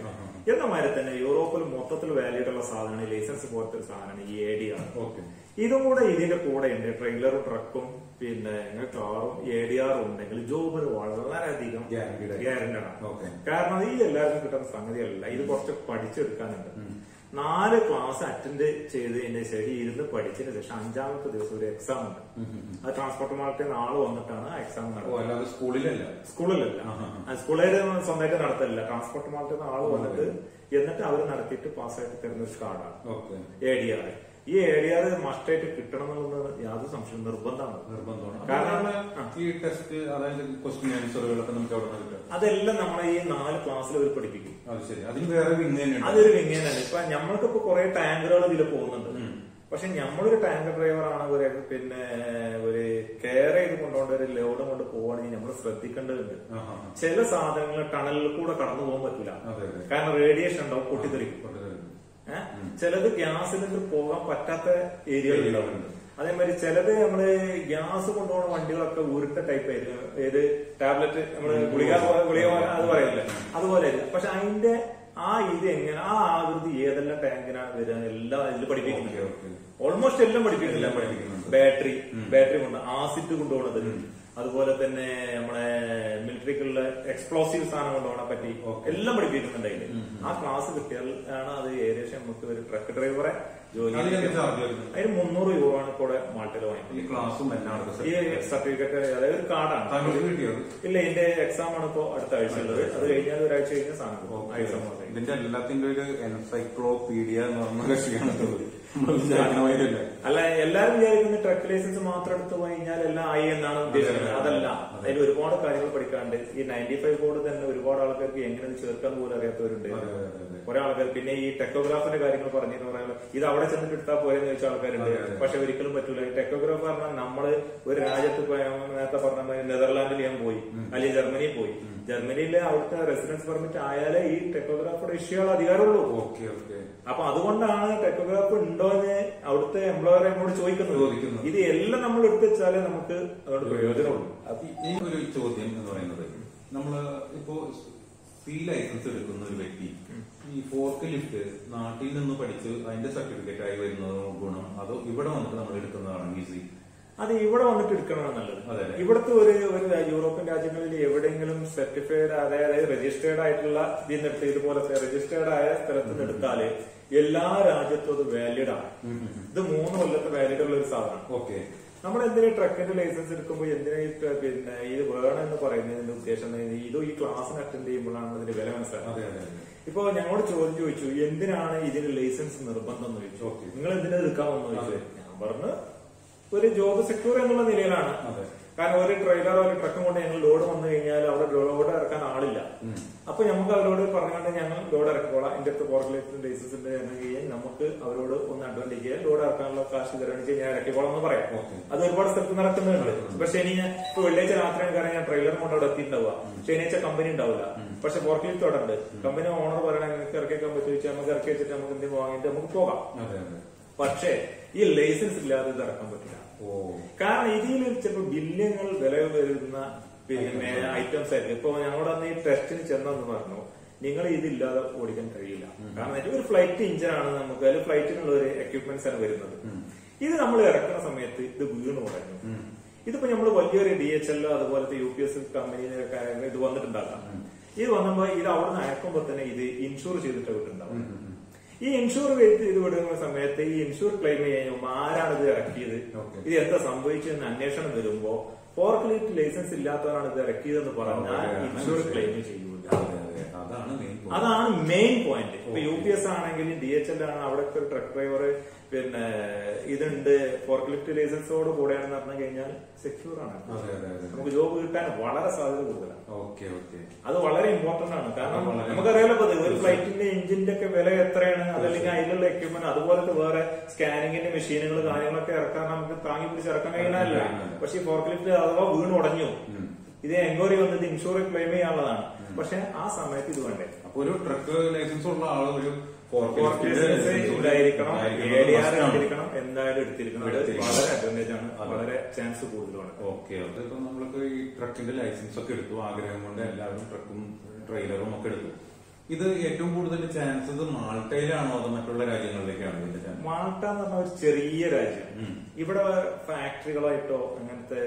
എന്ന മാതിരി തന്നെ യൂറോപ്പിൽ മൊത്തത്തിൽ വാലിഡ് ഉള്ള സാധനമാണ് ലൈസൻസ് പോലത്തെ ഒരു സാധനമാണ് ഈ എ ഡി ആർ ഓക്കെ ഇതും കൂടെ ഇതിന്റെ കൂടെ ഉണ്ട് ട്രെയിലറും ട്രക്കും പിന്നെ കാറും എ ഡി ആറും ഉണ്ടെങ്കിൽ ജോബിന് വളരെയധികം Guaranteed ആയി. ഗ്യാരണ്ടഡ് ആണ് ഓക്കെ കാരണം ഈ എല്ലാവർക്കും കിട്ടുന്ന സംഗതിയല്ല ഇത് കുറച്ച് പഠിച്ചെടുക്കാനുണ്ട് നാല് ക്ലാസ് അറ്റൻഡ് ചെയ്തതിന് ശേഷം ഇരുന്ന് പഠിച്ചതിന് ശേഷം അഞ്ചാമത്തെ ദിവസം ഒരു എക്സാം ഉണ്ട് അത് ട്രാൻസ്പോർട്ട് മാർക്കറ്റിൽ നാളെ വന്നിട്ടാണ് ആ എക്സാം ഓ നടക്കുന്നത് അല്ലാതെ സ്കൂളിലല്ല സ്കൂളിലല്ല ആഹാ. ആ, സ്കൂളിൽ സ്വന്തമായിട്ട് നടത്തില്ല ട്രാൻസ്പോർട്ട് മാർക്കറ്റിൽ ആള് വന്നിട്ട് എന്നിട്ട് അവർ നടത്തിയിട്ട് പാസ്സായിട്ട് തരുന്ന ഒരു കാർഡാണ് ഓക്കെ എ ഡി ആർ ഈ എ ഡി ആർ മസ്റ്റായിട്ട് കിട്ടണം എന്നുള്ളത് യാതൊരു സംശയം നിർബന്ധമാണ് നിർബന്ധമാണ് കാരണം- കാരണം ഈ ടെസ്റ്റ് അതായത് ക്വസ്റ്റ്യൻ ആൻസറുകളൊക്കെ നമുക്ക് അവിടെ നിന്ന് കിട്ടും അതെല്ലാം നമ്മളെ ഈ നാല് ക്ലാസ്സിൽ അവർ പഠിപ്പിക്കും അത് ശരി അതിന് വേറെ വിങ് തന്നെയുണ്ട് അതൊരു വിങ്ങനാണ് ഇപ്പൊ നമ്മൾക്കിപ്പോ കുറെ ടാങ്കറുകൾ ഇതിൽ പോകുന്നുണ്ട് പക്ഷെ നമ്മളൊരു ടാങ്കർ ഡ്രൈവർ ആണ് ഒരു പിന്നെ ഒരു കെയർ ചെയ്ത് കൊണ്ടുപോകേണ്ട ഒരു ലോഡ് കൊണ്ട് പോവുകയാണെങ്കിൽ നമ്മൾ ശ്രദ്ധിക്കേണ്ടതുണ്ട് ആഹാ. ചില സാധനങ്ങൾ ടണലിൽ കൂടെ കടന്നു പോകാൻ പറ്റില്ല അതെ അതെ കാരണം റേഡിയേഷൻ ഉണ്ടാവും പൊട്ടിത്തെറിക്കും കൊണ്ടുവരുന്നത്. ഏഹ് ചിലത് ഗ്യാസ് സിലിണ്ടർ പോകാൻ പറ്റാത്ത ഏരിയകളുണ്ടാവും ഏരിയകളുണ്ട്. അതേമാതിരി ചിലത് നമ്മള് ഗ്യാസ് കൊണ്ടുപോകുന്ന വണ്ടികളൊക്കെ ഉരുട്ട ടൈപ്പ് ആയിരിക്കും ഏത് ടാബ്ലറ്റ് നമ്മള് ഗുളിക പോലെ- ഗുളിക പോലെ അത് പറയില്ല അതുപോലെ ആയിരിക്കും പക്ഷെ അതിന്റെ ആ ഇത് എങ്ങനെ ആ ആകൃതി ഏതെല്ലാം ടാങ്കിനാണ് വരിക എല്ലാം അതിൽ ഓക്കെ, പഠിപ്പിക്കുന്നുണ്ട് ഓക്കെ. ഓൾമോസ്റ്റ് എല്ലാം പഠിപ്പിക്കുന്നില്ല എല്ലാം പഠിപ്പിക്കുന്നുണ്ട്. ബാറ്ററി ബാറ്ററി കൊണ്ട് ആസിഡ് കൊണ്ടുപോകുന്നത് അതുപോലെ തന്നെ നമ്മളെ മിലിറ്ററിക്കുള്ള എക്സ്പ്ലോസീവ് സാധനം കൊണ്ടുപോകണെ പറ്റി ഓക്കെ. എല്ലാം പഠിപ്പിക്കുന്നുണ്ട് അതില് ആ ക്ലാസ് കിട്ടിയാൽ ആണ് അത് ഏകദേശം നമുക്ക് ഒരു ട്രക്ക് ഡ്രൈവറെ ജോലി അതിനെന്ത് ചാർജ് വരുന്നത് അതിന് മുന്നൂറ് യൂറോ ആണ് കൂടെ മാൾട്ടിൽ ഈ വാങ്ങിക്കുന്നത് ക്ലാസ്സും എല്ലാം അടുത്ത ഈ സർട്ടിഫിക്കറ്റ് അതായത് ഒരു കാർഡാണ് താങ്കൾക്ക് കിട്ടിയത് ഇല്ല ഇതിന്റെ എക്സാം ആണ് ഇപ്പോ അടുത്ത ആഴ്ച ഉള്ളത് അത് കഴിഞ്ഞാൽ ഒരാഴ്ച കഴിഞ്ഞ സാധനം കിട്ടും. ആ എക്സാം മാത്രമേ. ഇതിന്റെ എല്ലാത്തിന്റെ ഒരു എൻസൈക്ലോപീഡിയ എന്ന് പറഞ്ഞ കക്ഷിയാണ് ഇത്. നമ്മൾ വിചാരിക്കണ മാതിരിയല്ല. അല്ല എല്ലാരും വിചാരിക്കുന്ന ട്രക്ക് ലൈസൻസ് മാത്രം എടുത്തു കഴിഞ്ഞാൽ എല്ലാം ആയി എന്നാണ് ഉദ്ദേശിക്കുന്നത് അതെ, അതെ. അതല്ല അതിൽ ഒരുപാട് കാര്യങ്ങൾ പഠിക്കാണ്ട് ഈ നയൻറ്റി ഫൈവ് ബോർഡ് തന്നെ ഒരുപാട് ആൾക്കാർക്ക് എങ്ങനെ ഇത് ചേർക്കാൻ പോലും അറിയാത്തവരുണ്ട് അതെ, അതെ, അതെ. കുറെ ആൾക്കാർ പിന്നെ ഈ ടെക്കോഗ്രാഫിന്റെ കാര്യങ്ങൾ പറഞ്ഞെന്ന് പറയുന്നത് ഇത് അവിടെ ചെന്നിട്ട് എടുത്താൽ പോയെന്ന് ചോദിച്ച ആൾക്കാരുണ്ട് അതെ, അതെ. പക്ഷെ ഒരിക്കലും പറ്റൂല ഈ ടെക്കോഗ്രാഫ് പറഞ്ഞാൽ നമ്മള് ഒരു രാജ്യത്ത് പോയി ഞാൻ നേരത്തെ പറഞ്ഞ മാതിരി നെതർലാൻഡിൽ ഞാൻ പോയി അല്ലെങ്കിൽ ജർമ്മനിയിൽ പോയി ജർമ്മനിയിലെ അവിടുത്തെ റെസിഡൻസ് പെർമിറ്റ് ആയാലേ ഈ ടെക്കോഗ്രാഫറുടെ ഇഷ്യൂ ചെയ്യാൻ അധികാരമുള്ളൂ ഓക്കെ ഓക്കെ അപ്പൊ അതുകൊണ്ടാണ് ടെക്കോഗ്രാഫ് ഉണ്ടോ എന്ന് അവിടുത്തെ എംപ്ലോയർ നമ്മോട് ചോദിക്കുന്നത് ചോദിക്കുന്നത്. ഇത് എല്ലാം നമ്മൾ എടുത്തു വെച്ചാലേ നമുക്ക് അതുകൊണ്ട് പ്രയോജനമുള്ളൂ അപ്പൊ ഈ ഒരു ചോദ്യം എന്ന് പറയുന്നത് നമ്മള് ഇപ്പോ സി ലൈസൻസ് എടുക്കുന്ന ഒരു വ്യക്തി ഈ ഫോർക്ക് ലിഫ്റ്റ് നാട്ടിൽ നിന്ന് പഠിച്ച് അതിന്റെ സർട്ടിഫിക്കറ്റ് ആയി വരുന്നത് ഗുണം അതോ ഇവിടെ വന്നിട്ട് നമ്മൾ എടുക്കുന്നതാണ് ഈസി അത് ഇവിടെ വന്നിട്ട് എടുക്കണമാണ് നല്ലത് അതെ. ഇവിടുത്തെ ഒരു ഒരു യൂറോപ്യൻ രാജ്യങ്ങളിൽ എവിടെയെങ്കിലും സർട്ടിഫൈഡ് അതായത് രജിസ്റ്റേർഡ് ആയിട്ടുള്ള ഇതിൽ നിന്ന് ഇതുപോലത്തെ രജിസ്റ്റേർഡ് ആയ സ്ഥലത്ത് നിന്ന് എടുത്താല് എല്ലാ രാജ്യത്തും അത് വാലിഡ് ആണ് ഇത് മൂന്ന് കൊല്ലത്തെ വാലിഡ് ഉള്ള ഒരു സാധനമാണ് ഓക്കെ നമ്മൾ എന്തിനാ ട്രക്കിന്റെ ലൈസൻസ് എടുക്കുമ്പോൾ എന്തിനാ ഈ ട്ര- പിന്നെ ഇത് വേണം എന്ന് പറയുന്നതിന്റെ ഉദ്ദേശം എന്ന് പറഞ്ഞാൽ ഇത് ഈ ക്ലാസ്സിന് അറ്റൻഡ് ചെയ്യുമ്പോഴാണ് ഇതിന്റെ വില മനസ്സിലാക്കുന്നത് അതെ അതെ അതെ ഇപ്പൊ ഞങ്ങളോട് ചോദ്യം ചോദിച്ചു എന്തിനാണ് ഇതിന് ലൈസൻസ് നിർബന്ധം എന്ന് ചോദിച്ചു Okay. നിങ്ങൾ എന്തിനാ എടുക്കാമെന്ന് ചോദിച്ചു ഞാൻ പറഞ്ഞു ഒരു ജോബ് സെക്യൂർ എന്നുള്ള നിലയിലാണ് അതെ. കാരണം ഒരു ട്രെയിലറോ ഒരു ട്രക്കും കൊണ്ട് ഞങ്ങൾ ലോഡ് വന്നു കഴിഞ്ഞാൽ അവിടെ ലോഡ് ഇറക്കാൻ ആളില്ല അപ്പൊ നമുക്ക് അവരോട് പറഞ്ഞുകൊണ്ട് ഞങ്ങൾ ലോഡ് ഇറക്കിക്കോളാം എന്റെ അടുത്ത് കോർപ്പറേറ്റ് ലൈസൻസ് ഉണ്ട് എന്ന് കഴിഞ്ഞാൽ നമുക്ക് അവരോട് ഒന്ന് അഡ്വാൻറ്റേജ് ചെയ്യാൻ ലോഡ് ഇറക്കാനുള്ള കാശ് തരാണെങ്കിൽ ഞാൻ ഇറക്കിക്കോളാം എന്ന് പറയാം Okay. അത് ഒരുപാട് സ്ഥലത്ത് നടക്കുന്നുണ്ട് ഇപ്പൊ ശനി ഞാൻ ഇപ്പൊ വെള്ളിയാഴ്ച രാത്രി കാരണം ഞാൻ ട്രെയിലർ കൊണ്ട് അവിടെ എത്തിയിട്ടുണ്ടാവുക ശനിയാഴ്ച കമ്പനി ഉണ്ടാവില്ല പക്ഷെ ഫോർക്ലിഫ്റ്റ് അവിടെ ഉണ്ട് കമ്പനി ഓണർ പറയണ നിങ്ങൾക്ക് ഇറക്കിയേക്കാൻ പറ്റുമോ ചോദിച്ചാൽ നമുക്ക് ഇറക്കി വെച്ചിട്ട് നമുക്ക് എന്തെങ്കിലും വാങ്ങിയിട്ട് നമുക്ക് പോകാം അതെ അതെ പക്ഷേ ഈ ലൈസൻസ് ഇല്ലാതെ ഇത് ഇറക്കാൻ പറ്റില്ല ഓ കാരണം ഇതിൽ ചിലപ്പോൾ ബില്യങ്ങൾ വില വരുന്ന പിന്നെ ഐറ്റംസ് ആയിരിക്കും ഇപ്പൊ ഞങ്ങളുടെ അന്ന് ഈ ടെസ്റ്റിന് ചെന്നെന്ന് പറഞ്ഞു നിങ്ങൾ ഇതില്ലാതെ ഓടിക്കാൻ കഴിയില്ല കാരണം ഇത് ഒരു ഫ്ലൈറ്റ് എഞ്ചിനാണ് നമുക്ക് അതിൽ ഫ്ലൈറ്റിനുള്ള ഒരു എക്യുപ്മെന്റ്സ് ആണ് വരുന്നത് ഇത് നമ്മൾ ഇറക്കുന്ന സമയത്ത് ഇത് വീണ് കുറഞ്ഞു ഇതിപ്പോ നമ്മൾ വലിയൊരു ഡി എച്ച് എൽ അതുപോലത്തെ യു പി എസ് കമ്പനിയിലൊക്കെ ഇത് വന്നിട്ടുണ്ടാകാം ഇത് വന്നപ്പോ ഇത് അവിടെ നിന്ന് അയക്കുമ്പോ തന്നെ ഇത് ഇൻഷുർ ചെയ്തിട്ട് വിട്ടുണ്ടാവും ഈ ഇൻഷുർ ചെയ്ത് വിടുന്ന സമയത്ത് ഈ ഇൻഷുർ ക്ലെയിം ചെയ്യുമ്പോൾ ആരാണ് ഇത് ഇറക്കിയത് Okay. ഇത് എന്താ സംഭവിച്ചതെന്ന് അന്വേഷണം വരുമ്പോ ഫോർക്ലിഫ്റ്റ് ലൈസൻസ് ഇല്ലാത്തവരാണ് ഇത് ഇറക്കിയതെന്ന് പറഞ്ഞാൽ Okay, ഇൻഷുർ മനസ്സിലായി. ക്ലെയിം ചെയ്യൂല അതെ അതെ അതാണ് മെയിൻ അതാണ് മെയിൻ പോയിന്റ് ഇപ്പൊ Okay. യു പി എസ് ആണെങ്കിലും ഡി എച്ച് എൽ ആണ് അവിടെ ഒരു ട്രക്ക് ഡ്രൈവർ പിന്നെ ഇതുണ്ട് ഫോർക്ലിഫ്റ്റ് ലൈസൻസോട് കൂടെയാണെന്ന് പറഞ്ഞു കഴിഞ്ഞാൽ സെക്യൂർ ആണ് അതെ അതെ അതെ നമുക്ക് ജോബ് കിട്ടാൻ വളരെ സാധ്യത കൂടുതലാണ് ഓക്കെ ഓക്കെ അത് വളരെ ഇമ്പോർട്ടന്റ് ആണ് കാരണം അത് വളരെ നമുക്കറിയാലോ ഇപ്പൊ ഇത് ഒരു ഫ്ലൈറ്റിന്റെ എഞ്ചിന്റെ ഒക്കെ വില എത്രയാണ് അതല്ലെങ്കിൽ അതിലുള്ള എക്യുപ്മെന്റ് അതുപോലത്തെ വേറെ സ്കാനിങ്ങിന്റെ മെഷീനുകൾ കാര്യങ്ങളൊക്കെ ഇറക്കാൻ നമുക്ക് താങ്ങി പിടിച്ച് ഇറക്കാൻ കഴിയണമല്ല പക്ഷെ ഈ ഫോർക്ലിഫ്റ്റ് അഥവാ വീണ് ഉടഞ്ഞു ഇത് എൻക്വയറി വന്നത് ഇൻഷുർ ക്ലെയിം ചെയ്യാനുള്ളതാണ് പക്ഷെ ആ സമയത്ത് ഇത് വേണ്ടേ അപ്പൊ ഒരു ട്രക്ക് ലൈസൻസ് ഉള്ള ആള് ഒരു ലൈസൻസ് ഉണ്ടായിരിക്കണം എ ഡി ആർ ഉണ്ടായിരിക്കണം എടുത്തിരിക്കണം എന്തായാലും എടുത്തിരിക്കണം അത് എടുത്തിരിക്കണം. വളരെ അഡ്വാൻറ്റേജ് ആണ് അതെ. വളരെ ചാൻസ് കൂടുതലാണ് ഓക്കെ അതിപ്പോ നമ്മൾക്ക് ഈ ട്രക്കിന്റെ ലൈസൻസ് ഒക്കെ എടുത്തു ആഗ്രഹം കൊണ്ട് എല്ലാവരും ട്രക്കും ട്രെയിലറും ഒക്കെ എടുത്തു ഇത് ഏറ്റവും കൂടുതൽ ചാൻസസ് മാൾട്ടയിലാണോ അതോ മറ്റുള്ള രാജ്യങ്ങളിലേക്കാണോ ഇതിന്റെ ചാൻസ് മാൾട്ട എന്ന് പറഞ്ഞ ഒരു ചെറിയ രാജ്യം ഉം. ഇവിടെ ഫാക്ടറികളായിട്ടോ അങ്ങനത്തെ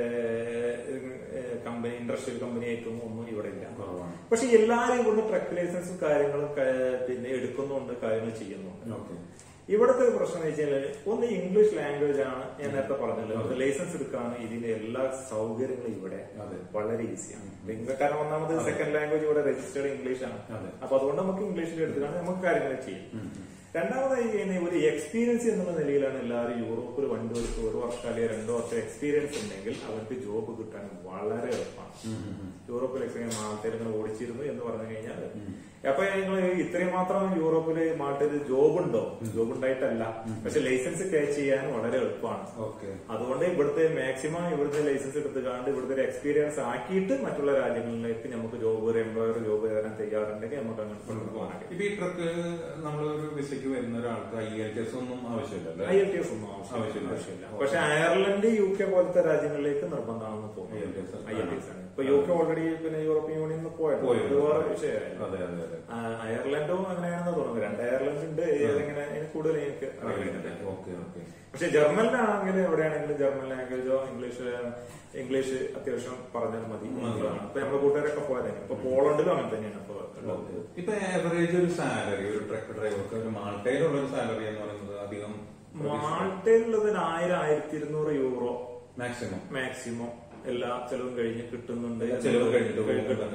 കമ്പനി ഇൻഡസ്ട്രിയൽ കമ്പനി ആയിട്ടും ഒന്നും ഇവിടെ ഇല്ല കുറവാണ് പക്ഷെ എല്ലാരും ഇവിടുന്ന് ട്രക്ക് ലൈസൻസും കാര്യങ്ങളും ക- പിന്നെ എടുക്കുന്നുണ്ട് കാര്യങ്ങൾ ചെയ്യുന്നുണ്ട് ഓക്കെ ഇവിടുത്തെ ഒരു പ്രശ്നം എന്ന് വെച്ചാൽ ഒന്ന് ഇംഗ്ലീഷ് ലാംഗ്വേജ് ആണ് ഞാൻ നേരത്തെ പറഞ്ഞല്ലോ അത് ലൈസൻസ് എടുക്കാണ് ഇതിന്റെ എല്ലാ സൗകര്യങ്ങളും ഇവിടെ അതെ. വളരെ ഈസിയാണ് ഇംഗ്ലീഷ് കാരണം ഒന്നാമത് സെക്കൻഡ് ലാംഗ്വേജ് ഇവിടെ രജിസ്റ്റേർഡ് ഇംഗ്ലീഷ് ആണ് അതെ. അപ്പൊ അതുകൊണ്ട് നമുക്ക് ഇംഗ്ലീഷിൽ എടുത്തിട്ടാണ് നമുക്ക് കാര്യങ്ങൾ ചെയ്യും രണ്ടാമതായി ചെയ്യുന്ന ഒരു എക്സ്പീരിയൻസ് എന്നുള്ള നിലയിലാണ് എല്ലാവരും യൂറോപ്പിൽ വണ്ടി ഓടിച്ച് ഒരു വർഷം അല്ലെങ്കിൽ രണ്ടോ വർഷം എക്സ്പീരിയൻസ് ഉണ്ടെങ്കിൽ അവർക്ക് ജോബ് കിട്ടാൻ വളരെ എളുപ്പമാണ് യൂറോപ്പിൽ എക്സ്പീരിയൻസ് മാൾട്ടയിൽ ഇങ്ങനെ ഓടിച്ചിരുന്നു എന്ന് പറഞ്ഞു കഴിഞ്ഞാൽ അപ്പൊ നിങ്ങൾ ഇത്രയും മാത്രം യൂറോപ്പില് മാൾട്ടയിൽ ജോബ് ഉണ്ടോ ജോബ് ഉണ്ടായിട്ടല്ല പക്ഷെ ലൈസൻസ് ക്യാച്ച് ചെയ്യാൻ വളരെ എളുപ്പമാണ് ഓക്കെ അതുകൊണ്ട് ഇവിടുത്തെ മാക്സിമം ഇവിടുത്തെ ലൈസൻസ് എടുത്തുകാണ്ട് ഇവിടുത്തെ ഒരു എക്സ്പീരിയൻസ് ആക്കിയിട്ട് മറ്റുള്ള രാജ്യങ്ങളിലേക്ക് നമുക്ക് ജോബ് ഒരു എംപ്ലോയർ ജോബ് തരാൻ തയ്യാറുണ്ടെങ്കിൽ നമുക്ക് അങ്ങനെ കൊണ്ടുപോകാൻ ഇപ്പൊ ഈ ട്രക്ക് നമ്മളൊരു വിസയ്ക്ക് വരുന്ന ഒരാൾക്ക് ഐ എൽ ടി എസ് ഒന്നും ആവശ്യമില്ലല്ലേ ഐ എൽ ടി എസ് ഒന്നും ആവശ്യമില്ല ആവശ്യമില്ല. ആവശ്യമില്ല പക്ഷെ അയർലൻഡ് യു കെ പോലത്തെ രാജ്യങ്ങളിലേക്ക് നിർബന്ധമാണെന്ന് തോന്നുന്നു IELTS. I L T S ആണ് ഇപ്പൊ യു കെ ഓൾറെഡി പിന്നെ യൂറോപ്യൻ യൂണിയനിൽ നിന്ന് പോയത് പോയത്. അത് വേറെ വിഷയമായിരുന്നു അതെ അതെ അതെ ആ, അയർലൻഡും അങ്ങനെയാണെന്ന് തോന്നുന്നു രണ്ട് അയർലൻഡ് ഉണ്ട് ഏതെങ്ങനെ അതിന് കൂടുതൽ എനിക്ക് അറിയില്ല ഓക്കെ ഓക്കെ പക്ഷെ ജർമ്മനിലാണെങ്കിൽ എവിടെയാണെങ്കിലും ജർമ്മൻ ലാംഗ്വേജോ ഇംഗ്ലീഷ് ഇംഗ്ലീഷ് അത്യാവശ്യം പറഞ്ഞാൽ മതി എന്നുള്ളതാണ് ഇപ്പൊ നമ്മുടെ കൂട്ടുകാരൊക്കെ പോയതാണ് ഇപ്പൊ പോളണ്ടിലും അങ്ങനെ തന്നെയാണ് ഇപ്പൊ ഉള്ളത് ഇപ്പൊ ആവറേജ് ഒരു സാലറി ഒരു ട്രക്ക് ഡ്രൈവർക്ക് ഒരു മാൾട്ടയിലുള്ള ഒരു സാലറി എന്ന് പറയുന്നത് അധികം മാൾട്ടയിലുള്ളത് ഒരു ആയിരം ആയിരത്തി ഇരുന്നൂറ് യൂറോ മാക്സിമം മാക്സിമം എല്ലാ ചെലവും കഴിഞ്ഞ് കിട്ടുന്നുണ്ട് ചെലവ് കഴിഞ്ഞിട്ട്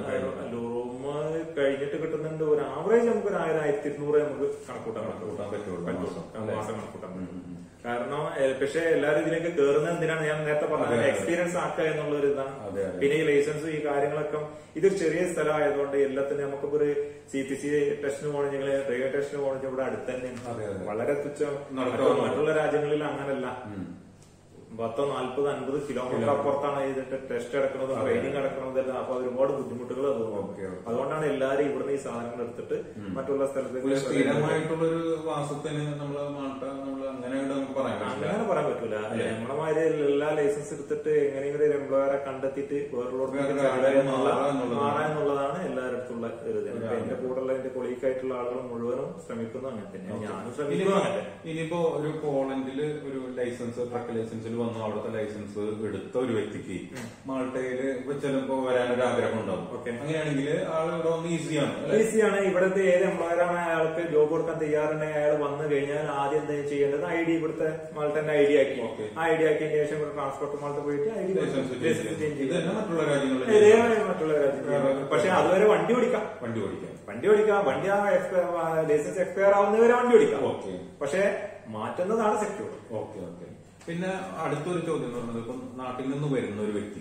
റൂം കഴിഞ്ഞിട്ട് കിട്ടുന്നുണ്ട് ഒരു ആവറേജ് നമുക്ക് ഒരു ആയിരം ആയിരത്തി ഇരുന്നൂറ് നമുക്ക് കണക്കൂട്ടാൻ കൂട്ടാൻ പറ്റുള്ളൂ പറ്റുള്ളൂ മാസം. മാസം കണക്കൂട്ടാൻ ഉം, പറ്റും ഉം, ഉം. കാരണം ഏഹ്, പക്ഷെ എല്ലാവരും ഇതിലേക്ക് കയറുന്നത് എന്തിനാണ് ഞാൻ നേരത്തെ പറഞ്ഞത് അതെ, അതെ. എക്സ്പീരിയൻസ് ആക്കുക എന്നുള്ള ഒരു ഇതാണ് അതെ, അതെ. പിന്നെ ഈ ലൈസൻസ് ഈ കാര്യങ്ങളൊക്കെ ഇതൊരു ചെറിയ സ്ഥലമായതുകൊണ്ട് എല്ലാത്തിനും നമുക്കിപ്പോ ഒരു സി പി സി ടെസ്റ്റിന് പോകണമെങ്കിൽ ഡ്രൈവിംഗ് ടെസ്റ്റിന് പോകണമെങ്കിൽ ഇവിടെ അടുത്ത് അതെ, തന്നെയാണ് അതെ. വളരെ തുച്ഛം നടക്കാവുന്ന മറ്റുള്ള രാജ്യങ്ങളിൽ അങ്ങനല്ല ഉം. പത്തോ നാല്പത് അൻപത് കിലോമീറ്റർ അപ്പുറത്താണ് ഇതിന്റെ ടെസ്റ്റ് അടക്കുന്നത് ട്രെയിനിങ് അടക്കുന്നതെല്ലാം അപ്പൊ ഒരുപാട് ബുദ്ധിമുട്ടുകൾ അത് ഓക്കെ, ഓക്കെ. അതുകൊണ്ടാണ് എല്ലാവരും ഇവിടുന്ന് ഈ സാധനങ്ങൾ എടുത്തിട്ട് മറ്റുള്ള ഒരു സ്ഥലത്തേക്ക് സ്ഥിരമായിട്ടുള്ളൊരു വാസത്തിന് നമ്മള് മാൾട്ട നമ്മള് അങ്ങനെ അങ്ങോട്ട് നമുക്ക് പറയാൻ പറ്റില്ല അങ്ങനെ പറയാൻ പറ്റൂല നമ്മളെ മാതിരി എല്ലാ ലൈസൻസ് എടുത്തിട്ട് എങ്ങനെയെങ്കിലും ഒരു എംപ്ലോയറെ കണ്ടെത്തിയിട്ട് വേറുള്ളവർക്ക് വേറെ ചാടുക രാജ്യത്ത് എന്നുള്ള മാറുക എന്നുള്ളതാണ്. മാറുക എന്നുള്ളതാണ് എല്ലാവരുടെ അടുത്തുള്ള ഒരു ഇത് ഇപ്പൊ എന്റെ കൂടെയുള്ള എന്റെ കൊളീക്കായിട്ടുള്ള ആളുകൾ മുഴുവനും ശ്രമിക്കുന്നു അങ്ങനെ തന്നെ ഞാനും ശ്രമിക്കുന്നു ഇനിയിപ്പോ അങ്ങനെ തന്നെ ഇനിയിപ്പോ ഒരു പോളണ്ടില് ഒരു ലൈസൻസ് ട്രക്ക് ലൈസൻസിൽ വന്നു അവിടുത്തെ ലൈസൻസ് എടുത്ത ഒരു വ്യക്തിക്ക് മാൾട്ടയില് ഇപ്പൊ ചിലപ്പോ വരാനൊരു ആഗ്രഹം ഉണ്ടാവും ഓക്കെ. അങ്ങനെയാണെങ്കിൽ ആൾ ഇവിടെ വന്ന് ഈസിയാണ് ഈസിയാണ് ഇവിടുത്തെ ഏത് എംപ്ലോയറാണ് അയാൾക്ക് ജോബ് കൊടുക്കാൻ തയ്യാറുണ്ടെങ്കിൽ അയാൾ വന്നു കഴിഞ്ഞാൽ ആദ്യം എന്താ ചെയ്യേണ്ടത് ഐ ഡി ഇവിടുത്തെ മാൾട്ടന്റെ ഐ ഡി ആക്കി ഓക്കെ. ആ ഐ ഡി ആക്കിയതിന് ശേഷം ഇവിടെ ട്രാൻസ്പോർട്ട് മാൾട്ട് പോയിട്ട് I D licence licence change ഇത് തന്നെ മറ്റുള്ള രാജ്യങ്ങളിൽ ഇതേ മറ്റുള്ള രാജ്യങ്ങളിൽ പക്ഷെ അതുവരെ വണ്ടി ഓടിക്കാം വണ്ടി ഓടിക്കാൻ വണ്ടി ഓടിക്കാം വണ്ടി ആ എക്സ്പയർ ലൈസൻസ് എക്സ്പയർ ആവുന്നവരെ വണ്ടി ഓടിക്കാം ഓക്കെ പക്ഷെ മാറ്റുന്നതാണ് സെക്യൂർ ഓക്കെ ഓക്കെ പിന്നെ അടുത്തൊരു ചോദ്യം എന്ന് പറയുന്നത് ഇപ്പം നാട്ടിൽ നിന്ന് വരുന്ന ഒരു വ്യക്തി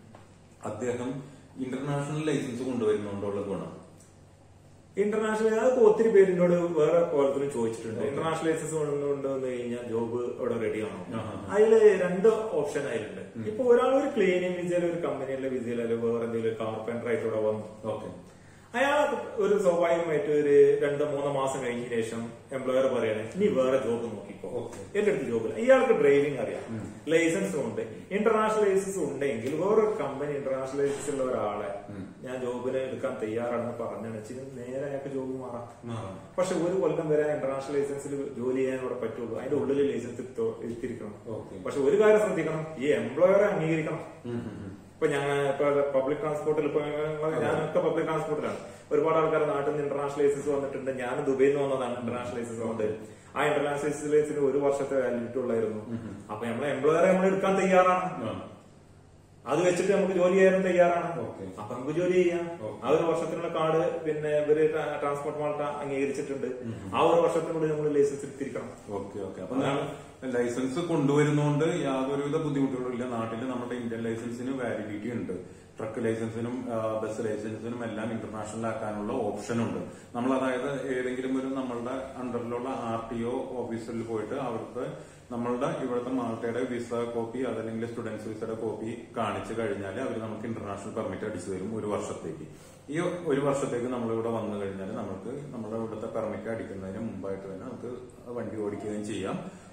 അദ്ദേഹം ഇന്റർനാഷണൽ ലൈസൻസ് കൊണ്ടുവരുന്നതുകൊണ്ടുള്ള ഗുണം ഇന്റർനാഷണൽ അതിപ്പോ ഒത്തിരി പേരിനോട് വേറെ കോലത്തിലും ചോദിച്ചിട്ടുണ്ട് ഇന്റർനാഷണൽ ലൈസൻസ് കൊണ്ടുവന്നു കഴിഞ്ഞാൽ ജോബ് അവിടെ റെഡി ആണോ ആഹാ. അതില് രണ്ട് ഓപ്ഷൻ അതിലുണ്ട് ഇപ്പൊ ഒരാൾ ഒരു ക്ലീനിങ് വിസയിൽ ഒരു കമ്പനിയിലെ വിസയിൽ അല്ലെങ്കിൽ വേറെ എന്തെങ്കിലും കാർപ്പൻറ്റർ ആയിട്ട് ഇവിടെ വന്നു ഓക്കെ അയാൾ ഒരു സ്വാഭാവികമായിട്ട് ഒരു രണ്ടോ മൂന്നോ മാസം കഴിഞ്ഞ ശേഷം എംപ്ലോയർ പറയണേ നീ വേറെ ജോബ് നോക്കിക്കോ Okay. എന്റെ അടുത്ത് ജോബില്ല ഇയാൾക്ക് ഡ്രൈവിംഗ് അറിയാം ലൈസൻസും ഉണ്ട് ഇന്റർനാഷണൽ ലൈസൻസ് ഉണ്ടെങ്കിൽ വേറൊരു കമ്പനി ഇന്റർനാഷണൽ ലൈസൻസ് ഉള്ള ഒരാളെ ഞാൻ ജോബിന് എടുക്കാൻ തയ്യാറാണെന്ന് പറഞ്ഞാണ് വെച്ചാൽ നേരെ അയാൾക്ക് ജോബ് മാറാം മാറാം. പക്ഷെ ഒരു കൊല്ലം വരെ ഇന്റർനാഷണൽ ലൈസൻസിൽ ജോലി ചെയ്യാൻ ഇവിടെ പറ്റുള്ളൂ അതിന്റെ ഉള്ളിൽ ലൈസൻസ് എടുത്തിരിക്കണം ഓക്കെ. പക്ഷെ ഒരു കാര്യം ശ്രദ്ധിക്കണം ഈ എംപ്ലോയറെ അംഗീകരിക്കണം ഉം, ഉം, ഉം. ഇപ്പൊ ഞങ്ങൾ ഇപ്പൊ പബ്ലിക് ട്രാൻസ്പോർട്ടിൽ ഇപ്പൊ ഞങ്ങൾ- ഞാനൊക്കെ പബ്ലിക് ട്രാൻസ്പോർട്ടിലാണ് ഒരുപാട് ആൾക്കാർ നാട്ടിൽ നിന്ന് ഇന്റർനാഷണൽ ലൈസൻസ് വന്നിട്ടുണ്ട് ഞാൻ ദുബൈയിൽ നിന്ന് വന്നതാണ് ഇന്റർനാഷണൽ ലൈസൻസ് വന്നത് ആ ഇന്റർനാഷണൽ ലൈസൻസിന് ഒരു വർഷത്തെ വാലിഡിറ്റി ഉള്ളായിരുന്നു അപ്പൊ നമ്മളെ എംപ്ലോയറെ നമ്മൾ എടുക്കാൻ തയ്യാറാണ് ആ. അത് വെച്ചിട്ട് നമുക്ക് ജോലി ചെയ്യാനും തയ്യാറാണ് ഓക്കെ. അപ്പൊ നമുക്ക് ജോലി ചെയ്യാം ഓക്കെ. ആ ഒരു വർഷത്തിനുള്ള കാർഡ് പിന്നെ ഇവര് ട്രാ- ട്രാൻസ്പോർട്ട് മാൾട്ട അംഗീകരിച്ചിട്ടുണ്ട് ആ ഒരു വർഷത്തിനുള്ളിൽ നമ്മൾ ലൈസൻസ് എടുത്തിരിക്കണം ഓക്കെ ഓക്കെ അപ്പൊ ഞാൻ ലൈസൻസ് കൊണ്ടുവരുന്നോണ്ട് യാതൊരുവിധ ബുദ്ധിമുട്ടുകളും ഇല്ല നാട്ടിൽ നമ്മുടെ ഇന്ത്യൻ ലൈസൻസിന് വാലിഡിറ്റി ഉണ്ട് ട്രക്ക് ലൈസൻസിനും ആ, ബസ് ലൈസൻസിനും എല്ലാം ഇന്റർനാഷണൽ ആക്കാനുള്ള ഓപ്ഷൻ ഉണ്ട് നമ്മൾ അതായത് ഏതെങ്കിലും ഒരു നമ്മളുടെ അണ്ടറിലുള്ള ആർ ടി ഒ ഓഫീസിൽ പോയിട്ട് അവർക്ക് നമ്മളുടെ ഇവിടുത്തെ മാൾട്ടയുടെ വിസ കോപ്പി അതല്ലെങ്കിൽ സ്റ്റുഡൻസ് വിസയുടെ കോപ്പി കാണിച്ചു കഴിഞ്ഞാൽ അവർ നമുക്ക് ഇന്റർനാഷണൽ പെർമിറ്റ് അടിച്ചു തരും ഒരു വർഷത്തേക്ക് ഈ ഒരു വർഷത്തേക്ക് നമ്മൾ ഇവിടെ വന്നു കഴിഞ്ഞാൽ നമുക്ക് നമ്മുടെ ഇവിടുത്തെ പെർമിറ്റ് അടിക്കുന്നതിന് മുമ്പായിട്ട് തന്നെ നമുക്ക് വണ്ടി ഓടിക്കുകയും ചെയ്യാം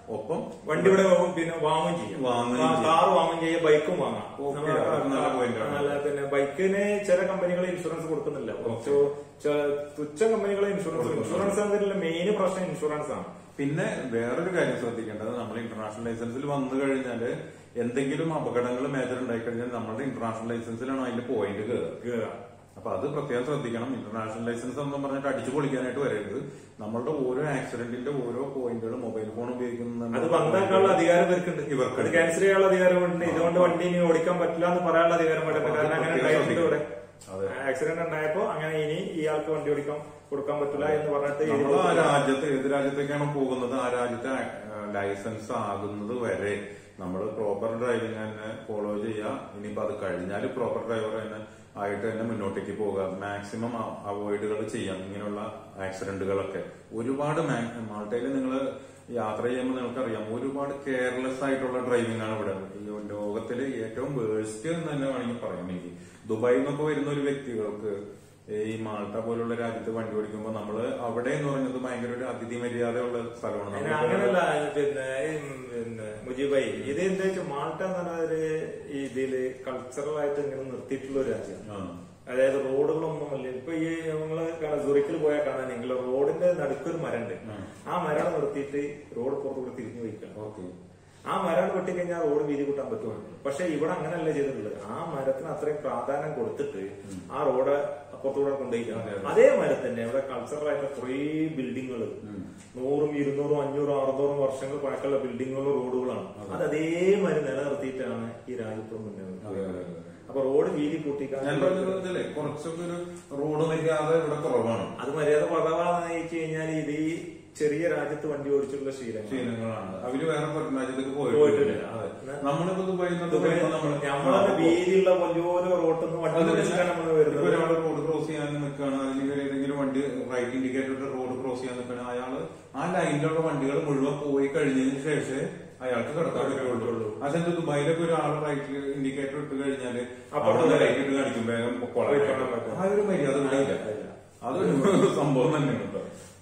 ഒപ്പം വണ്ടി ഇവിടെ പിന്നെ വാങ്ങുകയും ചെയ്യും വാങ്ങുകയും ചെയ്യും. കാർ വാങ്ങുകയും ചെയ്യും ബൈക്കും വാങ്ങാം ഓക്കേ, നമ്മള് അതൊക്കെ നല്ല point ആണ്. നല്ല പിന്നെ ബൈക്കിന് ചില കമ്പനികൾ ഇൻഷുറൻസ് കൊടുക്കുന്നില്ല കുറച്ച് ചെ- തുച്ഛ കമ്പനികൾ ഇൻഷുറൻസ് ഇൻഷുറൻസ് എന്നതിലുള്ള മെയിൻ പ്രശ്നം ഇൻഷുറൻസ് ആണ് പിന്നെ വേറൊരു കാര്യം ശ്രദ്ധിക്കേണ്ടത് നമ്മൾ ഇന്റർനാഷണൽ ലൈസൻസിൽ വന്നു കഴിഞ്ഞാല് എന്തെങ്കിലും അപകടങ്ങൾ മേജർ ഉണ്ടായി കഴിഞ്ഞാൽ നമ്മുടെ ഇന്റർനാഷണൽ ലൈസൻസിലാണ് അതിന്റെ പോയിന്റ് കയറുക കേറാം. അപ്പൊ അത് പ്രത്യേകം ശ്രദ്ധിക്കണം ഇന്റർനാഷണൽ ലൈസൻസ് എന്ന് പറഞ്ഞിട്ട് അടിച്ചു പൊളിക്കാനായിട്ട് വരരുത് നമ്മളുടെ ഓരോ ആക്സിഡന്റിന്റെ ഓരോ പോയിന്റുകളും മൊബൈൽ ഫോൺ ഉപയോഗിക്കുന്ന അത് ബന്ധാക്കാനുള്ള അധികാരം ഇവർക്കുണ്ട് ഇവർക്കുണ്ട്. അത് ക്യാൻസൽ ചെയ്യാനുള്ള അധികാരമുണ്ട് ഇതുകൊണ്ട് വണ്ടി ഇനി ഓടിക്കാൻ പറ്റില്ല എന്ന് പറയാനുള്ള അധികാരം വേണ്ടത് കാരണം അങ്ങനെ ഉണ്ടായിട്ടുണ്ട് ഇവിടെ അതെ. ആക്സിഡന്റ് ഉണ്ടായപ്പോ അങ്ങനെ ഇനി ഇയാൾക്ക് വണ്ടി ഓടിക്കാൻ കൊടുക്കാൻ പറ്റില്ല എന്ന് പറഞ്ഞിട്ട് എഴുതി നമ്മൾ ആ കൊടുത്തില്ല. രാജ്യത്ത് ഏത് രാജ്യത്തേക്കാണ് പോകുന്നത് ആ രാജ്യത്തെ ലൈസൻസ് ആകുന്നത് വരെ നമ്മൾ പ്രോപ്പർ ഡ്രൈവിംഗ് തന്നെ ഫോളോ ചെയ്യുക ഇനിയിപ്പോ അത് കഴിഞ്ഞാൽ പ്രോപ്പർ ഡ്രൈവർ തന്നെ ആയിട്ട് തന്നെ മുന്നോട്ടേക്ക് പോകുക മാക്സിമം അവോയ്ഡുകൾ ചെയ്യാം ഇങ്ങനെയുള്ള ആക്സിഡന്റുകളൊക്കെ ഒരുപാട് മാൾട്ടയിൽ നിങ്ങൾ യാത്ര ചെയ്യുമ്പോൾ നിങ്ങൾക്കറിയാം ഒരുപാട് കെയർലെസ് ആയിട്ടുള്ള ഡ്രൈവിംഗ് ആണ് ഇവിടെ ഈ ലോകത്തിലെ ഏറ്റവും വേഴ്സ്റ്റ് എന്ന് തന്നെ വേണമെങ്കിൽ പറയാം എനിക്ക് ദുബായിൽ നിന്നൊക്കെ വരുന്ന ഒരു വ്യക്തികൾക്ക് ഈ മാൾട്ട പോലുള്ള രാജ്യത്ത് വണ്ടി ഓടിക്കുമ്പോൾ നമ്മള് അവിടെ എന്ന് പറയുന്നത് ഭയങ്കര ഒരു അതിഥി മര്യാദയുള്ള സ്ഥലമാണ് അതിന് നമുക്ക് അങ്ങനല്ല പിന്നെ ഈ പിന്നെ മുജീബായി ഇത് എന്താ വെച്ചാൽ മാൾട്ട എന്ന് പറഞ്ഞൊരു ഇതില് കൾച്ചറൽ ആയിട്ട് ഇങ്ങനെ നിർത്തിയിട്ടുള്ള ഒരു രാജ്യമാണ് ആ. അതായത് റോഡുകളൊന്നുമല്ല ഇപ്പൊ ഈ നിങ്ങള് കാണാം സൂറിക്കിൽ പോയാൽ കാണാൻ നിങ്ങൾ റോഡിന്റെ നടുക്കൊരു മരണ്ട് ആ മരം നിർത്തിയിട്ട് റോഡ് പുറത്തുകൂടെ തിരിഞ്ഞു വയ്ക്കണം ഓക്കെ ആ മരം വെട്ടിക്കഴിഞ്ഞാൽ റോഡ് വീതി കൂട്ടാൻ പറ്റുമോ പക്ഷെ ഇവിടെ അങ്ങനെയല്ല ചെയ്തിട്ടുള്ളത് ആ മരത്തിന് അത്രയും പ്രാധാന്യം കൊടുത്തിട്ട് ആ റോഡ് അപ്പുറത്തൂടെ കൊണ്ടുപോയിക്കണം അതേ മരത്തന്നെ ഇവിടെ കൾച്ചറൽ ആയിട്ട് കുറേ ബിൽഡിങ്ങുകൾ നൂറും ഇരുന്നൂറും അഞ്ഞൂറും അറുന്നൂറും വർഷങ്ങൾ പഴക്കമുള്ള ബിൽഡിങ്ങുകളും റോഡുകളാണ് അത് അതേമാതിരി നിലനിർത്തിയിട്ടാണ് ഈ രാജ്യത്ത് മുന്നേറുന്നത് അപ്പൊ റോഡ് വീതി കൂട്ടിക്കാൻ ഞാൻ പറഞ്ഞതല്ലേ കുറച്ചൊക്കെ ഒരു റോഡ് മര്യാദ ഇവിടെ കുറവാണ് അത് മര്യാദ കുറവാണെന്ന് വെച്ച് കഴിഞ്ഞാൽ ഇത് ഈ ചെറിയ രാജ്യത്ത് വണ്ടി ഓടിച്ചിട്ടുള്ള ശീലം ശീലങ്ങളാണ് അവര് വേറെ പുറം രാജ്യത്തേക്ക് പോയിട്ടില്ല. പോയിട്ടില്ല അതെ. നമ്മളിപ്പോ ദുബായിൽ നിന്നൊക്കെ വരുമ്പോ നമ്മള് നമ്മളെ വീതിയുള്ള വലിയൊരു റോട്ടൊന്നും വണ്ടി അത് ഓടിച്ചിട്ടാണ് നമ്മൾ ഇപ്പൊ വരുന്നത് ഒരാള് റോഡ് ക്രോസ് ചെയ്യാൻ നിൽക്കുകയാണ് അല്ലെങ്കിൽ ഏതെങ്കിലും വണ്ടി റൈറ്റ് ഇൻഡിക്കേറ്റർ ഇട്ട് റോഡ് ക്രോസ് ചെയ്യാൻ നിൽക്കുകയാണ് അയാള് ആ ലൈനിലുള്ള വണ്ടികൾ മുഴുവൻ പോയി കഴിഞ്ഞതിന് ശേഷമേ അയാൾക്ക് കിടക്കാൻ പറ്റുള്ളൂ അതെന്ത് ദുബായിലൊക്കെ ഒരാൾ റൈറ്റ് ഇൻഡിക്കേറ്റർ ഇട്ട് കഴിഞ്ഞാല് അപ്പൊ അവിടെ ലൈറ്റ് ഇട്ട് കാണിക്കും വേഗം പൊക്കോളാം. പോയിക്കോളാൻ പറ്റും. ആ ഒരു മര്യാദ ഇവിടെ ഇല്ല ഇല്ല. അതൊരു സംഭവം തന്നെയാണ് കേട്ടോ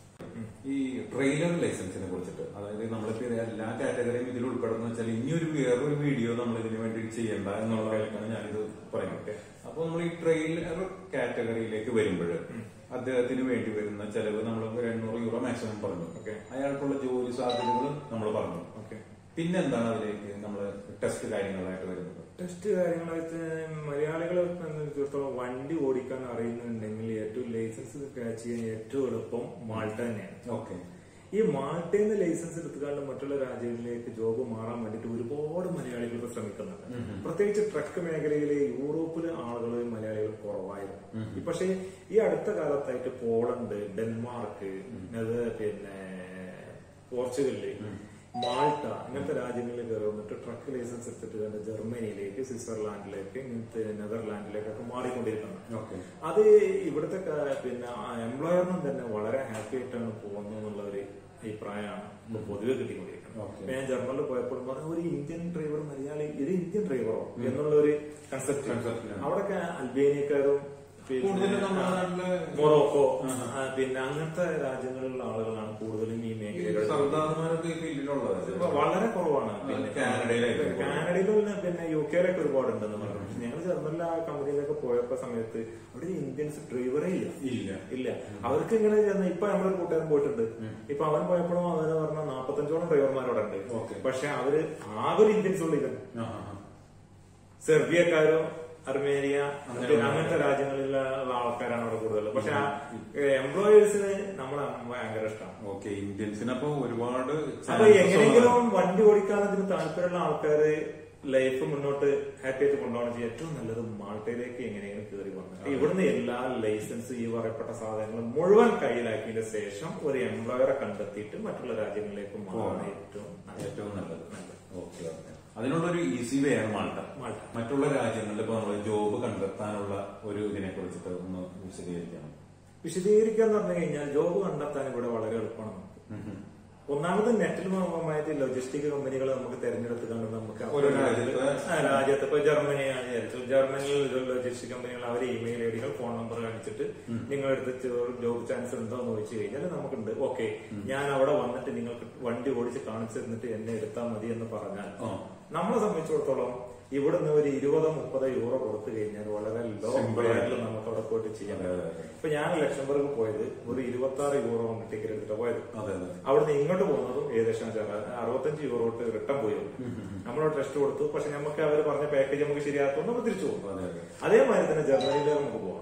ഈ ട്രെയിലർ ലൈസൻസിനെ കുറിച്ചിട്ട് അതായത് നമ്മളിപ്പോ ഇത് എല്ലാ കാറ്റഗറിയും ഇതിൽ ഉൾപ്പെടുന്ന വെച്ചാൽ ഇനി ഒരു വേറൊരു വീഡിയോ നമ്മൾ ഇതിനു വേണ്ടി ചെയ്യണ്ട എന്നുള്ള കാര്യമാണ് ഞാനിത് പറയുന്നത് അപ്പൊ നമ്മൾ ഈ ട്രെയിലർ കാറ്റഗറിയിലേക്ക് വരുമ്പോൾ അദ്ദേഹത്തിന് വേണ്ടി വരുന്ന ചെലവ് നമ്മൾ ഒരു എണ്ണൂറ് യൂറോ മാക്സിമം പറഞ്ഞു Okay. അയാൾക്കുള്ള ജോലി സാധ്യതകൾ നമ്മൾ പറഞ്ഞു ഓക്കെ പിന്നെന്താണ് അതിലേക്ക് നമ്മൾ ടെസ്റ്റ് കാര്യങ്ങളായിട്ട് വരുന്നത് ടെസ്റ്റ് കാര്യങ്ങളായിട്ട് മലയാളികളെ സംബന്ധിച്ചിടത്തോളം വണ്ടി ഓടിക്കാൻ അറിയുന്നുണ്ടെങ്കിൽ ഏറ്റവും ലൈസൻസ് ക്യാച്ച് ചെയ്യാൻ ഏറ്റവും എളുപ്പം മാൾട്ട തന്നെയാണ് ഓക്കെ ഈ മാൾട്ടയിൽ നിന്ന് ലൈസൻസ് എടുത്തുകൊണ്ട് മറ്റുള്ള രാജ്യങ്ങളിലേക്ക് ജോബ് മാറാൻ വേണ്ടിയിട്ട് ഒരുപാട് മലയാളികൾ ശ്രമിക്കുന്നുണ്ട് പ്രത്യേകിച്ച് ട്രക്ക് മേഖലയിലെ യൂറോപ്പിലെ ആളുകൾ മലയാളികൾ കുറവായിരുന്നു പക്ഷേ ഈ അടുത്ത കാലത്തായിട്ട് പോളണ്ട് ഡെൻമാർക്ക് അത് പിന്നെ പോർച്ചുഗല് മാൾട്ട ഇങ്ങനത്തെ രാജ്യങ്ങളിൽ കയറി വന്നിട്ട് ട്രക്ക് ലൈസൻസ് എടുത്തിട്ട് കണ്ട് ജർമ്മനിയിലേക്ക് സ്വിറ്റ്സർലാൻഡിലേക്ക് ഇങ്ങനത്തെ നെതർലാൻഡിലേക്കൊക്കെ മാറിക്കൊണ്ടിരിക്കുന്നത് ഓക്കെ അത് ഇവിടുത്തെ ക- പിന്നെ എംപ്ലോയറിനും തന്നെ വളരെ ഹാപ്പി ആയിട്ടാണ് പോകുന്നത് എന്നുള്ള ഒരു അഭിപ്രായമാണ് ഇപ്പൊ പൊതുവെ കിട്ടിക്കൊണ്ടിരിക്കുന്നത് Okay. ഇപ്പൊ ഞാൻ ജർമ്മനിൽ പോയപ്പോൾ പറഞ്ഞു ഒരു ഇന്ത്യൻ ഡ്രൈവർ മലയാളി ഇത് ഇന്ത്യൻ ഡ്രൈവറോ എന്നുള്ള ഒരു കൺസെപ്റ്റ് Concept ആണ്. അവിടെയൊക്കെ അൽബേനിയക്കാരും കൂടുതലും നമ്മുടെ നാട്ടില് മൊറോക്കോ ആ, പിന്നെ അങ്ങനത്തെ രാജ്യങ്ങളിലുള്ള ആളുകളാണ് കൂടുതലും ഈ മേഖലകളിൽ സർദാർമാരൊക്കെ ഈ ഫീൽഡിലുള്ളത് ഇപ്പൊ വളരെ കുറവാണ് പിന്നെ കാനഡയിലായിട്ട് കാനഡയിലും പിന്നെ യു കെയിലൊക്കെ ഒരുപാടുണ്ടെന്ന് പറഞ്ഞു പക്ഷെ ഞങ്ങൾ ജർമ്മനിലെ ആ കമ്പനിയിലൊക്കെ പോയപ്പോ സമയത്ത് അവിടെ ഇന്ത്യൻസ് ഡ്രൈവറേ ഇല്ല ഇല്ല ഇല്ല അവർക്ക് ഇങ്ങനെ ചെന്ന് ഇപ്പൊ നമ്മളൊരു കൂട്ടുകാരൻ പോയിട്ടുണ്ട് ഇപ്പൊ അവൻ പോയപ്പോഴും അവന് പറഞ്ഞ നാപ്പത്തഞ്ചോളം ഡ്രൈവർമാരവിടെ ഉണ്ട് Okay. പക്ഷെ അവര് ആകെ ഒരു ഇന്ത്യൻസ് ഉള്ളു ഇവൻ ആ, ആ, ആ. സെർബിയക്കാരോ അർമേനിയ അങ്ങനെ പിന്നെ അങ്ങനത്തെ രാജ്യങ്ങളിലുള്ള ആൾക്കാരാണ് അവിടെ കൂടുതൽ പക്ഷെ എംപ്ലോയേഴ്സിന് നമ്മളെ ഭയങ്കര ഇഷ്ടമാണ് ഓക്കെ ഇന്ത്യൻസിനപ്പോ ഒരുപാട് അപ്പൊ chances എങ്ങനെയെങ്കിലും ഉള്ളതാണ്. വണ്ടി ഓടിക്കാൻ അതിന് താല്പര്യമുള്ള ആൾക്കാര് ലൈഫ് മുന്നോട്ട് ഹാപ്പി ആയിട്ട് കൊണ്ടുപോകണം ചെയ്യാൻ ഏറ്റവും നല്ലത് മാൾട്ടയിലേക്ക് എങ്ങനെയെങ്കിലും കയറി വന്നിട്ട് ഇവിടുന്ന് എല്ലാ ലൈസൻസ് ഈ പറയപ്പെട്ട സാധനങ്ങളും മുഴുവൻ കയ്യിലാക്കിയതിന് ശേഷം ഒരു എംപ്ലോയറെ കണ്ടെത്തിയിട്ട് മറ്റുള്ള രാജ്യങ്ങളിലേക്ക് മാറാൻ ഏറ്റവും നല്ലത്. ഏറ്റവും നല്ലത് ഓക്കെ ഓക്കെ അതിനുള്ള ഒരു ഈസി വേ ആണ് മാൾട്ട മാൾട്ട. മറ്റുള്ള രാജ്യങ്ങളിൽ ഇപ്പൊ നമ്മൾ ജോബ് കണ്ടെത്താനുള്ള ഒരു ഇതിനെ കുറിച്ചിട്ട് ഒന്ന് വിശദീകരിക്കണം വിശദീകരിക്കാന്ന് പറഞ്ഞു കഴിഞ്ഞാൽ ജോബ് കണ്ടെത്താൻ ഇവിടെ വളരെ എളുപ്പമാണ് നമുക്ക് ഉം ഉം. ഒന്നാമത് നെറ്റിൽ ഭാഗമായിട്ട് ലോജിസ്റ്റിക് കമ്പനികൾ നമുക്ക് തെരഞ്ഞെടുത്ത് കണ്ട് നമുക്ക് ഓരോ apply രാജ്യത്തെ ചെയ്ത് ആ, രാജ്യത്ത് ഇപ്പൊ ജർമ്മനിയാണ് വിചാരിച്ചു ജർമ്മനിയിൽ ഒരു ലോജിസ്റ്റിക് കമ്പനികൾ അവർ ഇമെയിൽ ഐ ഡികൾ ഫോൺ നമ്പർ കാണിച്ചിട്ട് നിങ്ങളെടുത്ത് ജോബ് ചാൻസ് ഉണ്ടോ എന്ന് ചോദിച്ചു കഴിഞ്ഞാൽ നമുക്കുണ്ട് ഓക്കെ ഞാൻ അവിടെ വന്നിട്ട് നിങ്ങൾക്ക് വണ്ടി ഓടിച്ച് കാണിച്ചു തന്നിട്ട് എന്നെ എടുത്താൽ മതി എന്ന് പറഞ്ഞാൽ ആ. നമ്മളെ സംബന്ധിച്ചിടത്തോളം ഇവിടുന്ന് ഒരു ഇരുപതോ മുപ്പതോ യൂറോ കൊടുത്തു കഴിഞ്ഞാൽ വളരെ ലോ Simple ആയിട്ട്. പ്രൈസിൽ നമുക്ക് അവിടെ പോയിട്ട് ചെയ്യാൻ അതെ, പറ്റും അതെ, അതെ. ഇപ്പൊ ഞാൻ ലക്ഷംബർഗ് പോയത് ഒരു ഇരുപത്തി ആറ് യൂറോ കൊണ്ട് ടിക്കറ്റ് എടുത്തിട്ട് പോയത് അതെ അതെ അവിടുന്ന് ഇങ്ങോട്ട് പോകുന്നതും ഏകദേശം ചെ- അറുപത്തഞ്ച് യൂറോ തൊട്ട് റിട്ടേൺ പോയി നമ്മളോട് ടെസ്റ്റ് കൊടുത്തു പക്ഷെ നമുക്ക് അവർ പറഞ്ഞ പാക്കേജ് നമുക്ക് ശരിയാക്കുമ്പോൾ നമ്മൾ തിരിച്ചു പോകും അതെ അതെ അതേമാതിരി തന്നെ ജർമ്മനിയിലേക്ക് നമുക്ക് പോകാം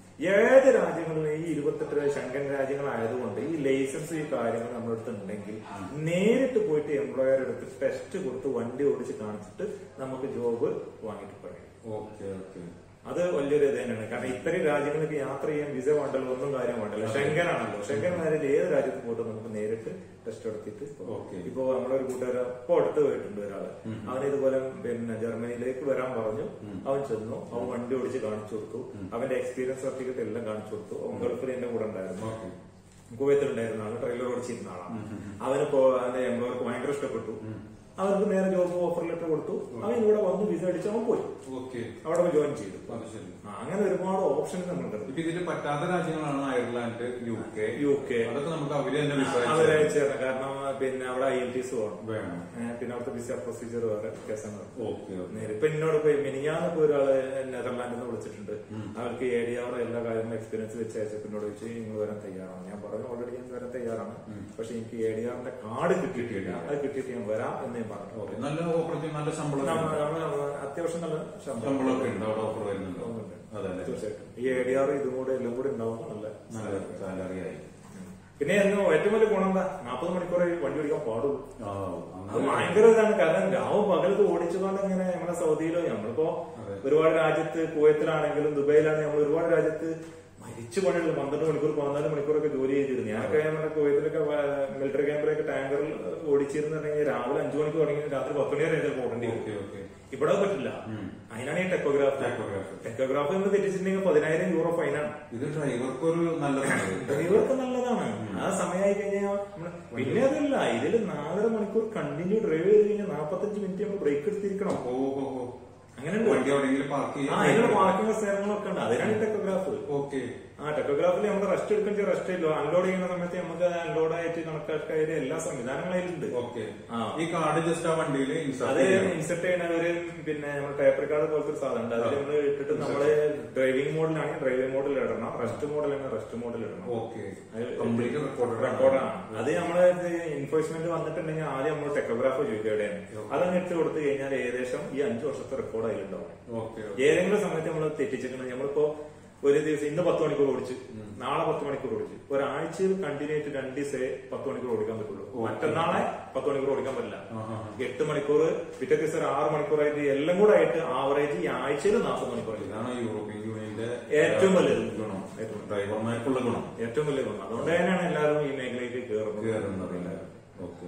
ഏത് രാജ്യങ്ങളിലും ഈ ഇരുപത്തെട്ട് ശങ്കൻ രാജ്യങ്ങളായതുകൊണ്ട് ഈ ലൈസൻസ് ഈ കാര്യങ്ങൾ നമ്മുടെ അടുത്ത് ഉണ്ടെങ്കിൽ നേരിട്ട് പോയിട്ട് എംപ്ലോയർ എടുത്ത് ടെസ്റ്റ് കൊടുത്ത് വണ്ടി ഓടിച്ച് കാണിച്ചിട്ട് നമുക്ക് ജോബ് വാങ്ങിട്ട് പറയാം ഓക്കെ ഓക്കെ അത് വലിയൊരു ഇത് തന്നെയാണ് കാരണം ഇത്രയും രാജ്യങ്ങൾക്ക് യാത്ര ചെയ്യാൻ വിസ വേണ്ടല്ലോ ഒന്നും കാര്യം വേണ്ടല്ലോ ഷെങ്കൻ ആണല്ലോ ഷെങ്കൻ മാരേജ് ഏത് രാജ്യത്ത് പോയിട്ട് നമുക്ക് നേരിട്ട് ടെസ്റ്റ് നടത്തിയിട്ട് ഓക്കെ. ഇപ്പൊ നമ്മുടെ ഒരു കൂട്ടുകാരൻ ഇപ്പൊ അടുത്ത് പോയിട്ടുണ്ട് ഒരാള് അവൻ ഇതുപോലെ പിന്നെ ജർമ്മനിയിലേക്ക് വരാൻ പറഞ്ഞു അവൻ ചെന്നു അവൻ വണ്ടി ഓടിച്ച് കാണിച്ചു കൊടുത്തു അവന്റെ എക്സ്പീരിയൻസ് സർട്ടിഫിക്കറ്റ് എല്ലാം കാണിച്ചു കൊടുത്തു അവൻ ഗൾഫിൽ എന്റെ കൂടെ ഉണ്ടായിരുന്നു ഓക്കെ കുവൈത്തിലുണ്ടായിരുന്ന ആള് ട്രെയിലർ ഓടിച്ചിരുന്ന ആളാണ് അവനിപ്പോ അവന്റെ എംപ്ലോയർക്ക് ഭയങ്കര ഇഷ്ടപ്പെട്ടു അവർക്ക് നേരെ ജോബ് ഓഫർ ലെറ്റർ കൊടുത്തു അവൻ ഇവിടെ വന്നു വിസ അടിച്ച് അവൻ പോയി ഓക്കെ അവിടെ ജോയിൻ ചെയ്തു അത് ശരി ആ, അങ്ങനെ ഒരുപാട് ഓപ്ഷൻസ് നമ്മളുണ്ട് ഇപ്പൊ ഇതിൽ പറ്റാത്ത രാജ്യങ്ങളാണ് Ireland U K U K അതൊക്കെ നമുക്ക് അവര് തന്നെ അവരെ വിശ്വാസം ചേർന്ന് കാരണം പിന്നെ അവിടെ ഐ എൽ ടി എസ് വേണം വേണം ഏ, പിന്നെ അവിടുത്തെ വിസ പ്രൊസീജിയർ വേറെ കേസാണ് ഓക്കെ ഓക്കെ നേരെ ഇപ്പൊ എന്നോട് ഇപ്പൊ മിനിഞ്ഞാന്നിപ്പോ ഒരാള് നെതർലാൻഡിൽ നിന്ന് വിളിച്ചിട്ടുണ്ട് അവർക്ക് എ ഡി ആർ എല്ലാ കാര്യങ്ങളും എക്സ്പീരിയൻസ് വെച്ച് അയച്ചപ്പോ എന്നോട് ചോദിച്ചു നിങ്ങൾ വരാൻ തയ്യാറാണ് ഞാൻ പറഞ്ഞു ഓൾറെഡി ഞാൻ വരാൻ തയ്യാറാണ് പക്ഷെ എനിക്ക് എ ഡി ആറിന്റെ കാർഡ് കിട്ടിയിട്ടില്ല അത് കിട്ടിയിട്ട് ഞാൻ വരാം എന്ന് ഞാൻ പറഞ്ഞു ഓക്കെ നല്ല ഓപ്പർച്യൂണിറ്റി നല്ല ശമ്പളം നമ്മ- നമ്മ- നമ്മ അത്യാവശ്യം നല്ല ശമ്പളം ശമ്പളമൊക്കെ ഉണ്ട് അവിടെ ഓഫർ വരുന്നുണ്ട് ഉണ്ട്. അതെ അതെ തീർച്ചയായിട്ടും ഈ എ ഡി ആർ ഇതും കൂടെ എല്ലാം കൂടെ ഉണ്ടാവുമ്പോൾ നല്ല നല്ല സാലറി ആയി പിന്നെ എന്ന് ഏറ്റവും വലിയ ഗുണം എന്താ നാൽപ്പത് മണിക്കൂർ വണ്ടി ഓടിക്കാൻ പാടുള്ളൂ ആ, അത് അങ്ങനെ ഭയങ്കര ഇതാണ് കാരണം രാവും പകലത്ത് ഓടിച്ചുകൊണ്ട് ഇങ്ങനെ നമ്മുടെ സൗദിയിലോ നമ്മളിപ്പോ അതെ. ഒരുപാട് രാജ്യത്ത് കുവൈത്തിലാണെങ്കിലും ദുബൈയിലാണെങ്കിലും നമ്മൾ ഒരുപാട് രാജ്യത്ത് മരിച്ചു പണിയുള്ളൂ പന്ത്രണ്ട് മണിക്കൂർ പതിനാല് മണിക്കൂറൊക്കെ ജോലി ചെയ്തിരുന്നു ഞാനൊക്കെ നമ്മുടെ കുവൈത്തിലൊക്കെ മിലിറ്ററി ക്യാമ്പിലൊക്കെ ടാങ്കറിൽ ഓടിച്ചിരുന്നുണ്ടെങ്കിൽ രാവിലെ അഞ്ചു മണിക്ക് തുടങ്ങി രാത്രി പത്ത് മണി വരെ ചിലപ്പോൾ ഓടേണ്ടി വരും ഓക്കെ ഓക്കെ ഇവിടെ അത് പറ്റില്ല അതിനാണ് ഈ ടെക്കോഗ്രാഫ് Tachograph. ടെക്കോഗ്രാഫ് എന്ന് തെറ്റിച്ചിട്ടുണ്ടെങ്കിൽ പതിനായിരം യൂറോ ഫൈനാണ് ഇത് ഡ്രൈവർക്ക് ഒരു നല്ലതാണ് ഡ്രൈവർക്ക് നല്ലതാണ് ആ സമയമായി കഴിഞ്ഞാൽ നമ്മള് പിന്നെ അതല്ല ഇതിൽ നാലര മണിക്കൂർ കണ്ടിന്യൂ ഡ്രൈവ് ചെയ്ത് കഴിഞ്ഞാൽ നാപ്പത്തഞ്ച് മിനിറ്റ് നമ്മൾ ബ്രേക്ക് എടുത്തിരിക്കണം ഓ ഓ ഓ അങ്ങനെയുണ്ട് വണ്ടി എവിടെയെങ്കിലും പാർക്ക് ആ അതിനുള്ള പാർക്കിംഗ് സ്ഥലങ്ങളൊക്കെ ഉണ്ട് അതിനാണ് ടെക്കോഗ്രാഫ് ഓക്കെ ആ ടെക്കോഗ്രാഫിൽ നമുക്ക് റെസ്റ്റ് എടുക്കാൻ റെസ്റ്റ് ഇല്ലോ അൺലോഡ് ചെയ്യുന്ന സമയത്ത് നമുക്ക് അൺലോഡ് ആയിട്ട് കണക്കാക്കിയ എല്ലാ സംവിധാനങ്ങളും അതിലുണ്ട് ഓക്കെ ആ. ഈ കാർഡ് ജസ്റ്റ് ആ വണ്ടിയിൽ അത് ഇൻസ്റ്റാൾ ചെയ്യണം ഇൻസെർട്ട് ചെയ്യുന്ന ഒരു പിന്നെ നമ്മൾ ടേപ്പർ കാർഡ് പോലത്തെ ഒരു സാധനം ഉണ്ട് അതിൽ നമ്മൾ ഇട്ടിട്ട് നമ്മള് ഡ്രൈവിംഗ് മോഡിലാണെങ്കിൽ ഡ്രൈവിംഗ് മോഡിൽ ഇടണം റെസ്റ്റ് മോഡിലാണെങ്കിൽ റെസ്റ്റ് മോഡിൽ ഇടണം ഓക്കെ അത് കംപ്ലീറ്റ് റെക്കോർഡ് റെക്കോർഡാണ് അത് നമ്മള് എൻഫോഴ്സ്മെന്റ് വന്നിട്ടുണ്ടെങ്കിൽ ആദ്യം നമ്മൾ ടെക്കോഗ്രാഫ് ചോദിക്കും എവിടെയാണ് അതങ്ങ് ഇട്ട് കൊടുത്തു കഴിഞ്ഞാൽ ഏകദേശം ഈ അഞ്ചു വർഷത്തെ റെക്കോർഡ് അതിലുണ്ടാവും ഓക്കെ ഏതെങ്കിലും സമയത്ത് നമ്മൾ തെറ്റിച്ചിട്ടുണ്ടെങ്കിൽ നമ്മളിപ്പോ ഒരു ദിവസം ഇന്ന് പത്ത് മണിക്കൂർ ഓടിച്ചു നാളെ പത്ത് മണിക്കൂർ ഓടിച്ചു ഒരാഴ്ചയിൽ കണ്ടിന്യൂ ആയിട്ട് രണ്ട് ദിവസമേ പത്ത് മണിക്കൂർ ഓടിക്കാൻ പറ്റുള്ളൂ മറ്റന്നാളെ പത്ത് മണിക്കൂർ ഓടിക്കാൻ പറ്റില്ല ആഹാ. എട്ട് മണിക്കൂർ പിറ്റേ ദിവസം ഒരു ആറ് മണിക്കൂറായിട്ട് എല്ലാം കൂടെ ആയിട്ട് ആവറേജ് ഈ ആഴ്ചയിൽ നാൽപ്പത് മണിക്കൂർ ഇതാണ് യൂറോപ്യൻ യൂണിയന്റെ ഏറ്റവും വലുത് ഗുണം ഏറ്റവും ഡ്രൈവർമാർക്കുള്ള ഗുണം ഏറ്റവും വലിയ ഗുണം അതുകൊണ്ട് തന്നെയാണ് എല്ലാവരും ഈ മേഖലയിലേക്ക് കയറുന്നത് കയറുന്നതില്ല ഓക്കെ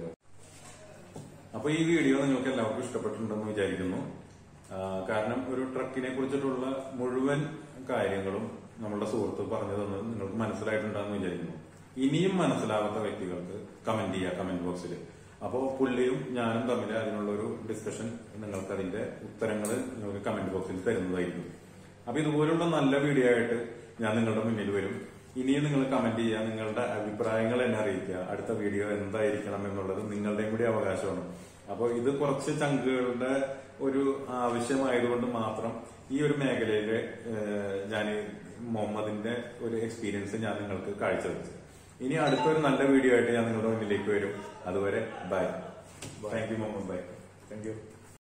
അപ്പൊ ഈ വീഡിയോ നിങ്ങൾക്ക് എല്ലാവർക്കും ഇഷ്ടപ്പെട്ടിട്ടുണ്ടെന്ന് വിചാരിക്കുന്നു ആ, കാരണം ഒരു ട്രക്കിനെ കുറിച്ചിട്ടുള്ള മുഴുവൻ കാര്യങ്ങളും നമ്മളുടെ സുഹൃത്ത് പറഞ്ഞു തന്നത് നിങ്ങൾക്ക് മനസ്സിലായിട്ടുണ്ടെന്ന് വിചാരിക്കുന്നു ഇനിയും മനസ്സിലാവാത്ത വ്യക്തികൾക്ക് കമന്റ് ചെയ്യുക കമന്റ് ബോക്സിൽ അപ്പോൾ പുള്ളിയും ഞാനും തമ്മിൽ അതിനുള്ള ഒരു ഡിസ്കഷൻ നിങ്ങൾക്ക് അതിന്റെ ഉത്തരങ്ങൾ നിങ്ങൾക്ക് കമന്റ് ബോക്സിൽ തരുന്നതായിരിക്കും അപ്പൊ ഇതുപോലുള്ള നല്ല വീഡിയോ ആയിട്ട് ഞാൻ നിങ്ങളുടെ മുന്നിൽ വരും ഇനിയും നിങ്ങൾ കമന്റ് ചെയ്യുക നിങ്ങളുടെ അഭിപ്രായങ്ങൾ എന്നെ അറിയിക്കുക അടുത്ത വീഡിയോ എന്തായിരിക്കണം എന്നുള്ളത് നിങ്ങളുടെയും കൂടി അവകാശമാണ് അപ്പോൾ ഇത് കുറച്ച് ചങ്കുകളുടെ ഒരു ആവശ്യമായതുകൊണ്ട് മാത്രം ഈ ഒരു മേഖലയില് ഞാൻ മുഹമ്മദിന്റെ ഒരു എക്സ്പീരിയൻസ് ഞാൻ നിങ്ങൾക്ക് കാഴ്ചവെച്ചു ഇനി അടുത്തൊരു നല്ല വീഡിയോ ആയിട്ട് ഞാൻ നിങ്ങളുടെ മുന്നിലേക്ക് വരും അതുവരെ bye thank you Muhammad bye thank U